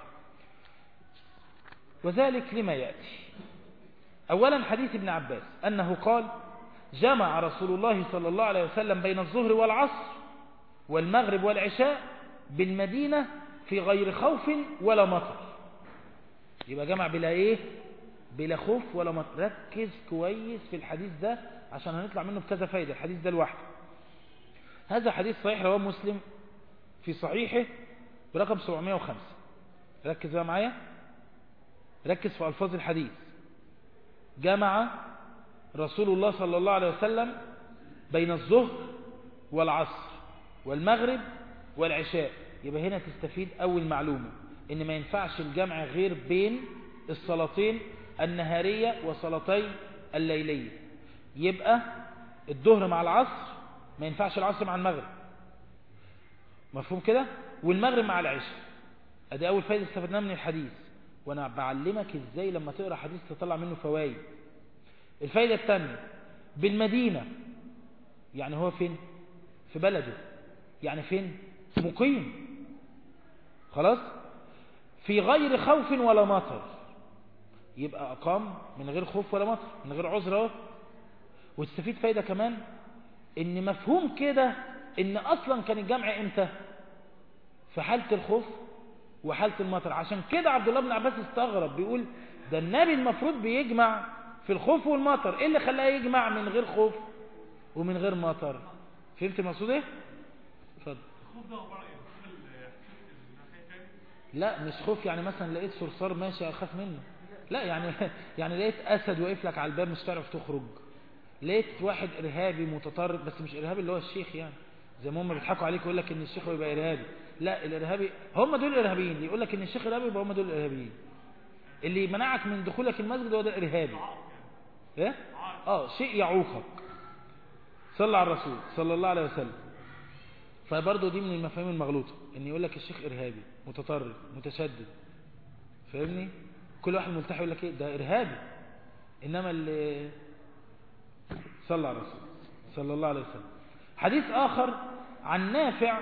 وذلك لما يأتي أولا حديث ابن عباس أنه قال جمع رسول الله صلى الله عليه وسلم بين الظهر والعصر والمغرب والعشاء بالمدينة في غير خوف ولا مطر يبقى جمع بلا ايه بلا خوف ولا مطر ركز كويس في الحديث ده عشان هنطلع منه بكذا فايدة الحديث ده لوحده هذا حديث صحيح رواه مسلم في صحيحه برقم 705 ركز بقى معايا ركز في ألفاظ الحديث جمع رسول الله صلى الله عليه وسلم بين الظهر والعصر والمغرب والعشاء يبقى هنا تستفيد أول معلومة إن ما ينفعش الجمع غير بين الصلاتين النهارية وصلاتي الليلية يبقى الظهر مع العصر ما ينفعش العصر مع المغرب مفهوم كده والمغرب مع العشاء ادي اول فايده استفدناها من الحديث وانا بعلمك ازاي لما تقرا حديث تطلع منه فوائد الفايده الثانيه بالمدينه يعني هو فين في بلده يعني فين مقيم خلاص في غير خوف ولا مطر يبقى اقام من غير خوف ولا مطر من غير عذر اهو وتستفيد فايده كمان ان مفهوم كده ان اصلا كان الجمع امتى في حالة الخوف وحالة المطر عشان كده عبد الله بن عباس استغرب بيقول ده النبي المفروض بيجمع في الخوف والمطر ايه اللي خلاه يجمع من غير خوف ومن غير مطر فهمت المقصود ايه اتفضل الخوف ده عبارة ايه؟ خوف ال- الناحية تاني؟ لا مش خوف يعني مثلا لقيت صرصار ماشي اخاف منه لا يعني يعني لقيت اسد واقف لك على الباب مش تعرف تخرج لقيت واحد ارهابي متطرف بس مش ارهابي اللي هو الشيخ يعني زي ما هم بيضحكوا عليك ويقول لك ان الشيخ هو يبقى ارهابي لا الارهابي هم دول الارهابيين اللي يقول لك ان الشيخ ارهابي يبقى هم دول الارهابيين اللي منعك من دخولك المسجد هو ده الارهابي ايه اه شيء يعوقك صلى على الرسول صلى الله عليه وسلم فبرضه دي من المفاهيم المغلوطه ان يقول لك الشيخ ارهابي متطرف متشدد فاهمني كل واحد ملتحي يقول لك ايه ده ارهابي انما اللي صلى على الرسول صلى الله عليه وسلم حديث آخر عن نافع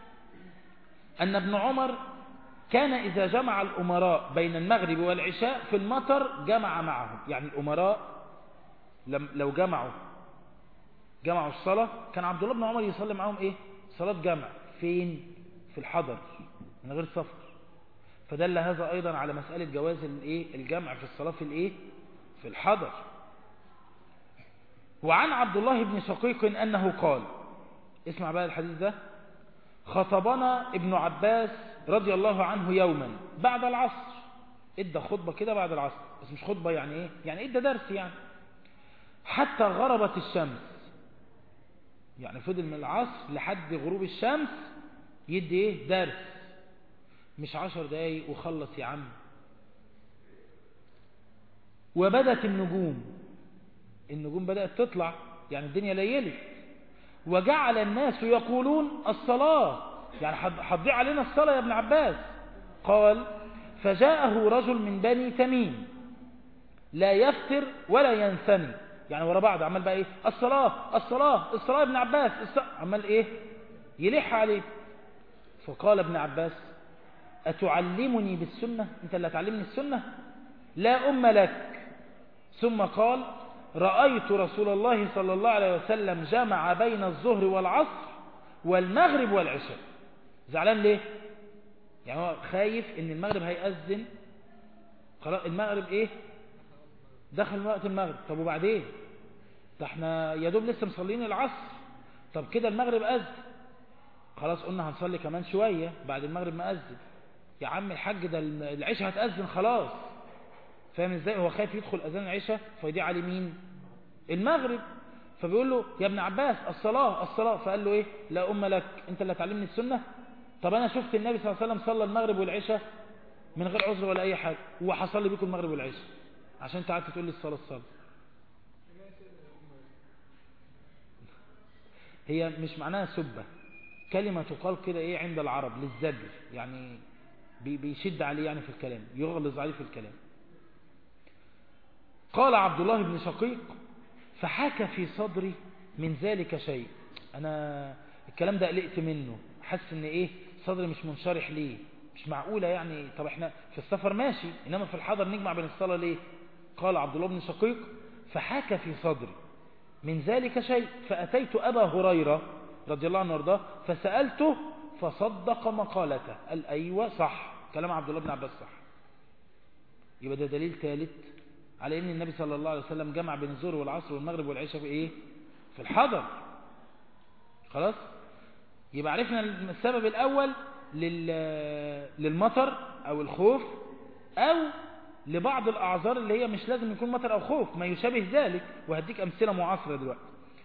أن ابن عمر كان إذا جمع الأمراء بين المغرب والعشاء في المطر جمع معهم يعني الأمراء لم لو جمعوا جمعوا الصلاة كان عبد الله بن عمر يصلي معهم إيه صلاة جمع فين في الحضر من غير سفر فدل هذا أيضا على مسألة جواز الإيه الجمع في الصلاة في الإيه في الحضر وعن عبد الله بن شقيق أنه قال اسمع بقى الحديث ده خطبنا ابن عباس رضي الله عنه يوما بعد العصر ادى خطبة كده بعد العصر بس مش خطبة يعني ايه يعني ادى درس يعني حتى غربت الشمس يعني فضل من العصر لحد غروب الشمس يدي ايه درس مش عشر دقايق وخلص يا عم وبدت النجوم النجوم بدأت تطلع يعني الدنيا ليلت وجعل الناس يقولون الصلاة يعني هتضيع علينا الصلاة يا ابن عباس قال فجاءه رجل من بني تميم لا يفتر ولا ينثني يعني ورا بعض عمال بقى ايه الصلاة الصلاة الصلاة ابن عباس الصلاة عمال ايه يلح عليه فقال ابن عباس أتعلمني بالسنة أنت اللي هتعلمني السنة لا أم لك ثم قال رأيت رسول الله صلى الله عليه وسلم جمع بين الظهر والعصر والمغرب والعشاء زعلان ليه يعني هو خايف ان المغرب هيأذن خلاص المغرب ايه دخل وقت المغرب طب وبعدين ده احنا يا دوب لسه مصلين العصر طب كده المغرب أذن خلاص قلنا هنصلي كمان شوية بعد المغرب ما أذن يا عم الحاج ده العشاء هتأذن خلاص فاهم ازاي هو خايف يدخل أذان العشاء فيضيع عليه مين المغرب فبيقول له يا ابن عباس الصلاة الصلاة فقال له ايه لا أم لك انت اللي هتعلمني السنة طب انا شفت النبي صلى الله عليه وسلم صلى المغرب والعشاء من غير عذر ولا اي حاجة وحصل لي بيكم المغرب والعشاء عشان انت قعدت تقول لي الصلاة الصلاة هي مش معناها سبة كلمة تقال كده ايه عند العرب للزجر يعني بي- بيشد عليه يعني في الكلام يغلظ عليه في الكلام قال عبد الله بن شقيق فحكى في صدري من ذلك شيء انا الكلام ده قلقت منه حاسس ان ايه صدري مش منشرح ليه مش معقولة يعني طب احنا في السفر ماشي انما في الحضر نجمع بين الصلاة ليه قال عبد الله بن شقيق فحكى في صدري من ذلك شيء فأتيت أبا هريرة رضي الله عنه وارضاه فسألته فصدق مقالته قال أيوة صح كلام عبد الله بن عباس صح يبقى ده دليل ثالث على ان النبي صلى الله عليه وسلم جمع بين الظهر والعصر والمغرب والعشاء في ايه في الحضر خلاص يبقى عرفنا السبب الاول لل... للمطر او الخوف او لبعض الاعذار اللي هي مش لازم يكون مطر او خوف ما يشابه ذلك وهديك امثله معاصره دلوقتي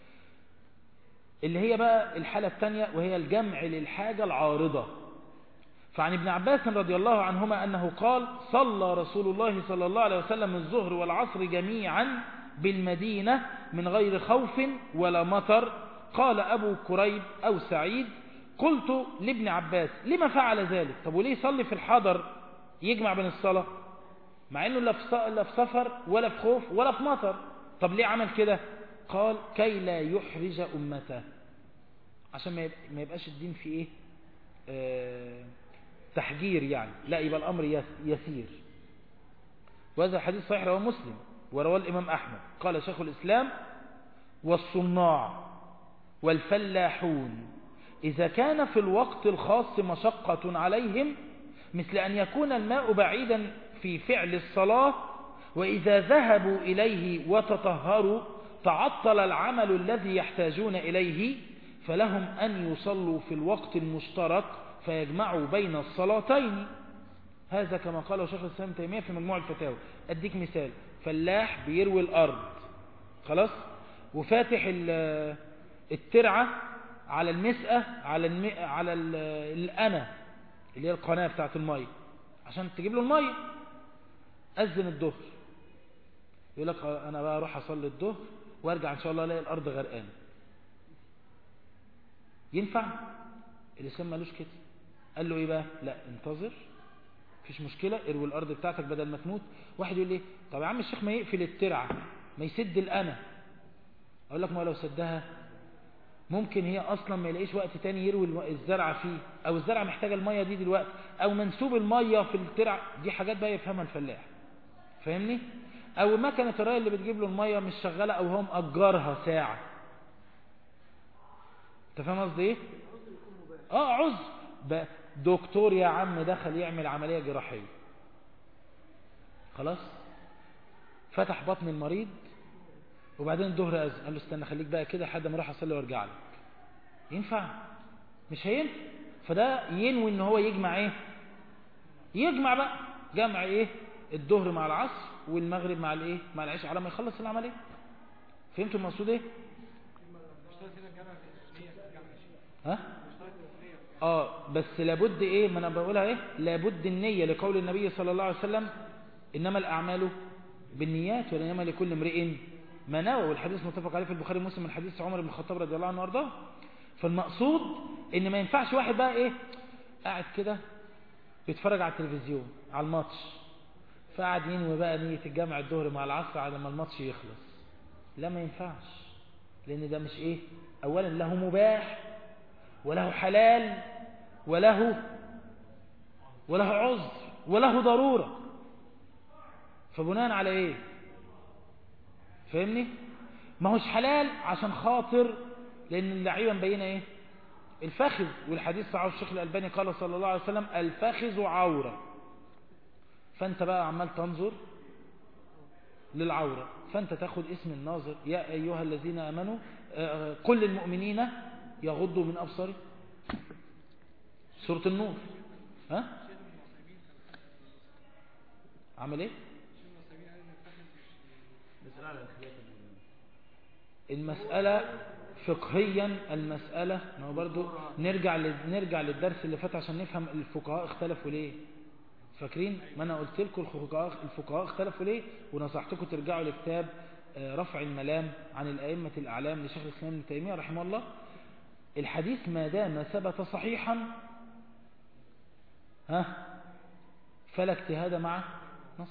اللي هي بقى الحالة الثانية وهي الجمع للحاجة العارضة فعن ابن عباس رضي الله عنهما أنه قال صلى رسول الله صلى الله عليه وسلم الظهر والعصر جميعا بالمدينة من غير خوف ولا مطر قال أبو كريب أو سعيد قلت لابن عباس لما فعل ذلك طب وليه يصلي في الحضر يجمع بين الصلاة مع انه لا في ص- لا في سفر ولا في خوف ولا في مطر طب ليه عمل كده قال كي لا يحرج أمته عشان ما يبقى- ما يبقاش الدين فيه ايه آه تحجير يعني لا يبقى الأمر يس- يسير وهذا الحديث صحيح رواه مسلم ورواه الإمام أحمد قال شيخ الإسلام والصناع والفلاحون إذا كان في الوقت الخاص مشقة عليهم مثل أن يكون الماء بعيدا في فعل الصلاة وإذا ذهبوا إليه وتطهروا تعطل العمل الذي يحتاجون إليه فلهم أن يصلوا في الوقت المشترك فيجمعوا بين الصلاتين هذا كما قاله شيخ الإسلام ابن تيمية في مجموع الفتاوى أديك مثال فلاح بيروي الأرض خلاص وفاتح ال- الترعة على المسقة على الم... على ال- الأنا اللي هي القناة بتاعت المية عشان تجيب له المية أذن الظهر يقول لك آه، أنا بقى أروح أصلي الظهر وأرجع إن شاء الله ألاقي الأرض غرقانة ينفع الإسلام مالوش كده قال له إيه بقى لا انتظر مفيش مشكلة اروي الأرض بتاعتك بدل ما تموت واحد يقول لي طب يا عم الشيخ ما يقفل الترعة ما يسد الأنا أقول لك ما لو سدها ممكن هي أصلا ما يلاقيش وقت تاني يروي الم- الزرعة فيه أو الزرعة محتاجة المية دي دلوقتي أو منسوب المية في الترعة دي حاجات بقى يفهمها الفلاح فاهمني أو مكنة الري اللي بتجيب له المية مش شغالة أو هو مأجرها ساعة انت فاهم قصدي ايه اه عذر ب- دكتور يا عم دخل يعمل عملية جراحية خلاص فتح بطن المريض وبعدين الظهر أذن قال له استنى خليك بقى كده لحد ما اروح اصلي وارجع لك ينفع مش هينفع فده ينوي ان هو يجمع ايه يجمع بقى جمع ايه الظهر مع العصر والمغرب مع الايه مع العشاء على ما يخلص العمليه فهمتوا المقصود ايه مشترك هنا الجامع في النية في الجامع شيء ها مشترك في النية اه بس لابد ايه ما انا بقولها ايه لابد النية لقول النبي صلى الله عليه وسلم انما الاعمال بالنيات وانما لكل امرئ ما نوى والحديث متفق عليه في البخاري ومسلم من حديث عمر بن الخطاب رضي الله عنه وارضاه فالمقصود ان ما ينفعش واحد بقى ايه قاعد كده بيتفرج على التلفزيون على الماتش فقعد ينوي بقى نية الجامع الظهر مع العصر على ما الماتش يخلص لا ما ينفعش لان ده مش ايه اولا له مباح وله حلال وله وله عذر وله ضرورة فبناء على ايه فاهمني ما هوش حلال عشان خاطر لان اللعيبه مبينه ايه الفخذ والحديث صحيح الشيخ الألباني قال صلى الله عليه وسلم الفخذ عورة فانت بقى عمال تنظر للعورة فانت تاخد اسم الناظر يا أيها الذين أمنوا آه، قل للمؤمنين يغضوا من أبصارهم سورة النور ها عمل ايه مسألة على الخلاف المسألة فقهيا المسألة ما هو برضو نرجع ل- نرجع للدرس اللي فات عشان نفهم الفقهاء اختلفوا ليه فاكرين ما انا قلت لكم الفقهاء الفقهاء اختلفوا ليه ونصحتكم ترجعوا لكتاب آه، رفع الملام عن الأئمة الأعلام لشيخ الإسلام ابن تيمية رحمه الله الحديث ما دام ثبت صحيحا ها فلا اجتهاد مع نص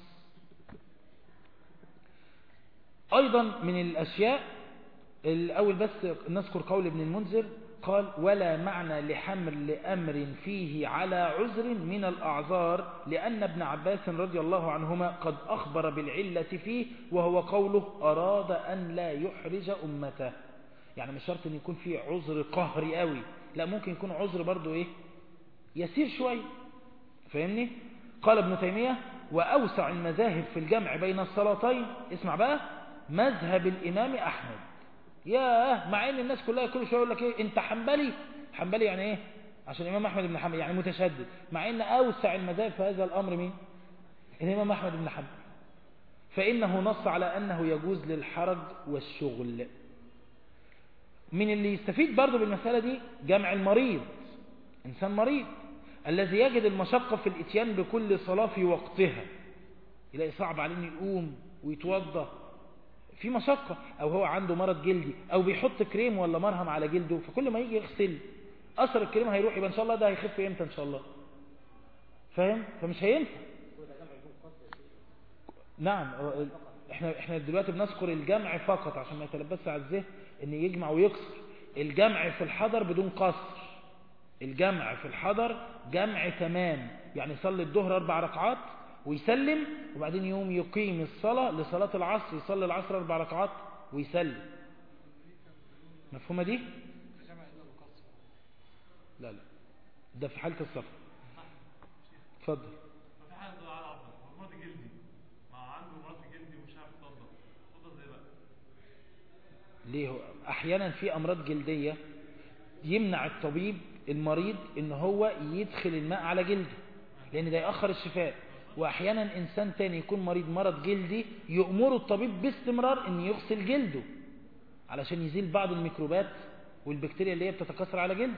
أيضا من الأشياء الأول بس نذكر قول ابن المنذر قال ولا معنى لحمل أمر فيه على عذر من الأعذار لأن ابن عباس رضي الله عنهما قد أخبر بالعلة فيه وهو قوله أراد أن لا يحرج أمته يعني مش شرط أن يكون فيه عذر قهري قوي لا ممكن يكون عذر برضو إيه يسير شوي فاهمني قال ابن تيمية وأوسع المذاهب في الجمع بين الصلاتين اسمع بقى مذهب الإمام أحمد ياه مع ان الناس كلها كل شويه يقول لك ايه انت حنبلي حنبلي يعني ايه عشان الامام احمد بن حنبل يعني متشدد مع ان اوسع المذاهب في هذا الامر مين الامام احمد بن حنبل فانه نص على انه يجوز للحرج والشغل من اللي يستفيد برضه بالمساله دي جمع المريض انسان مريض الذي يجد المشقه في الاتيان بكل صلاه في وقتها يلاقي صعب عليه انه يقوم ويتوضا في مشقة او هو عنده مرض جلدي او بيحط كريم ولا مرهم على جلده فكل ما يجي يغسل اثر الكريم هيروح يبقى ان شاء الله ده هيخف امتى ان شاء الله فاهم فمش هينفع نعم احنا احنا دلوقتي بنذكر الجمع فقط عشان ما يتلبسش على الذهن ان يجمع ويقصر الجمع في الحضر بدون قصر الجمع في الحضر جمع تمام يعني يصلي الظهر اربع ركعات ويسلم وبعدين يوم يقيم الصلاة لصلاة العصر يصلي العصر اربع ركعات ويسلم مفهومة دي لا لا ده في حالة السفر اتفضل ففي حاجه عنده على عضله هو مرض جلدي ما عنده مرض جلدي ومش عارف يتوضا يتوضا ازاي بقى ليه هو احيانا في امراض جلدية يمنع الطبيب المريض ان هو يدخل الماء على جلده لان ده يأخر الشفاء واحيانا انسان تاني يكون مريض مرض جلدي يأمره الطبيب باستمرار ان يغسل جلده علشان يزيل بعض الميكروبات والبكتيريا اللي هي بتتكاثر على جلده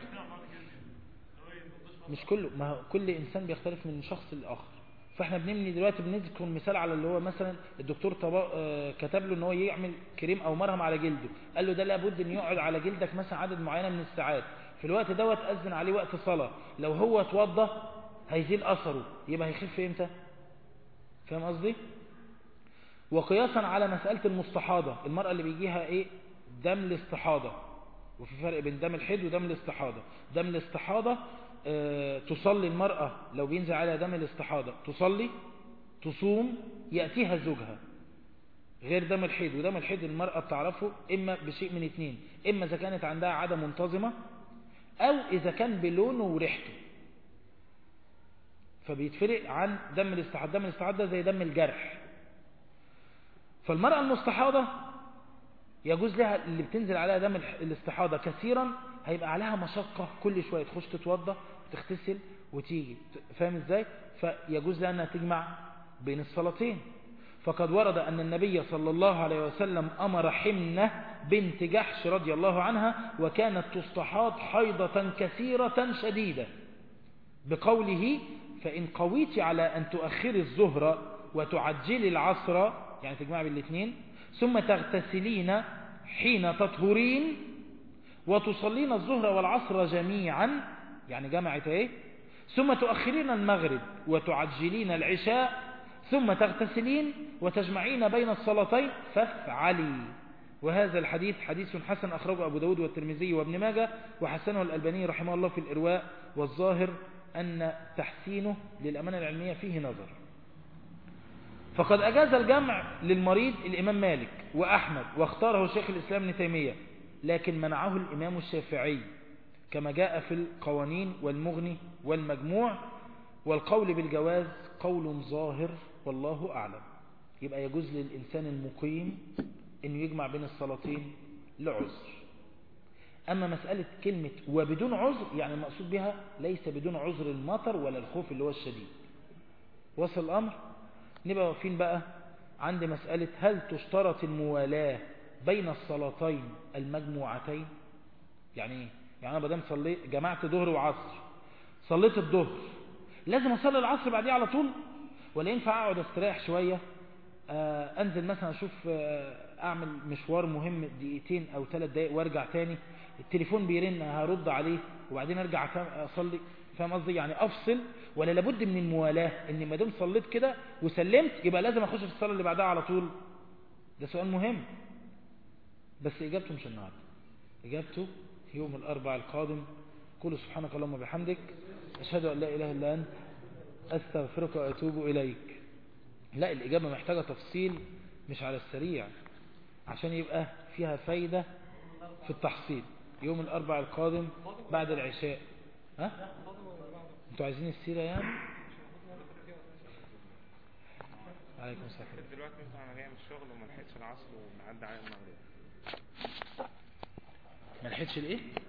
مش كله ما هو كل انسان بيختلف من شخص لاخر فاحنا بنبني دلوقتي بنذكر مثال على اللي هو مثلا الدكتور طبا آه، كتب له ان هو يعمل كريم او مرهم على جلده قال له ده لابد ان يقعد على جلدك مثلا عدد معينه من الساعات في الوقت دوت اذن عليه وقت صلاه لو هو اتوضى هيزيل اثره يبقى هيخف امتى فاهم قصدي وقياسا على مساله المستحاضه المراه اللي بيجيها ايه دم الاستحاضه وفي فرق بين دم الحيض ودم الاستحاضه دم الاستحاضه آه، تصلي المرأة لو بينزل عليها دم الاستحاضة تصلي تصوم يأتيها زوجها غير دم الحيض ودم الحيض المرأة بتعرفه إما بشيء من اتنين إما إذا كانت عندها عادة منتظمة أو إذا كان بلونه وريحته فبيتفرق عن دم الاستحاضة دم الاستحاضة ده زي دم الجرح فالمرأة المستحاضة يجوز لها اللي بتنزل عليها دم الح- الاستحاضة كثيرا هيبقى عليها مشقة كل شوية تخش تتوضى وتغتسل وتيجي ت- فاهم ازاي فيجوز لها انها تجمع بين الصلاتين فقد ورد أن النبي صلى الله عليه وسلم أمر حمنة بنت جحش رضي الله عنها وكانت تستحاض حيضة كثيرة شديدة بقوله فإن قويت على أن تؤخري الظهر وتعجلي العصر يعني تجمع بالاثنين ثم تغتسلين حين تطهرين وتصلين الظهر والعصر جميعا يعني جمعت ايه ثم تؤخرين المغرب وتعجلين العشاء ثم تغتسلين وتجمعين بين الصلاتين فافعلي وهذا الحديث حديث حسن أخرجه أبو داود والترمذي وابن ماجه وحسنه الألباني رحمه الله في الإرواء والظاهر أن تحسينه للأمانة العلمية فيه نظر فقد أجاز الجمع للمريض الإمام مالك وأحمد واختاره شيخ الإسلام ابن تيمية لكن منعه الإمام الشافعي كما جاء في القوانين والمغني والمجموع والقول بالجواز قول ظاهر والله أعلم يبقى يجوز للإنسان المقيم أنه يجمع بين الصلاتين لعذر أما مسألة كلمة وبدون عذر يعني المقصود بها ليس بدون عذر المطر ولا الخوف اللي هو الشديد وصل الأمر نبقى واقفين بقى عند مسألة هل تشترط الموالاة بين الصلاتين المجموعتين يعني ايه يعني انا بدام صليت جمعت ظهر وعصر صليت الظهر لازم اصلي العصر بعديه على طول ولا ينفع اقعد استريح شوية آه انزل مثلا اشوف آه اعمل مشوار مهم دقيقتين او ثلاث دقايق وارجع تاني التليفون بيرن هرد عليه وبعدين ارجع اصلي فاهم قصدي يعني افصل ولا لابد من الموالاة ان ما دام صليت كده وسلمت يبقى لازم اخش في الصلاة اللي بعدها على طول ده سؤال مهم بس اجابته مش النهارده اجابته يوم الاربع القادم قولوا سبحانك اللهم وبحمدك اشهد ان لا اله الا انت استغفرك واتوب اليك لا الاجابه محتاجه تفصيل مش على السريع عشان يبقى فيها فايده في التحصيل يوم الاربع القادم بعد العشاء ها انتوا عايزين السيره يعني عليكم السلام دلوقتي مثلا انا جاي من الشغل وما لحقتش العصر ومعدي على المغرب ما لحقتش الايه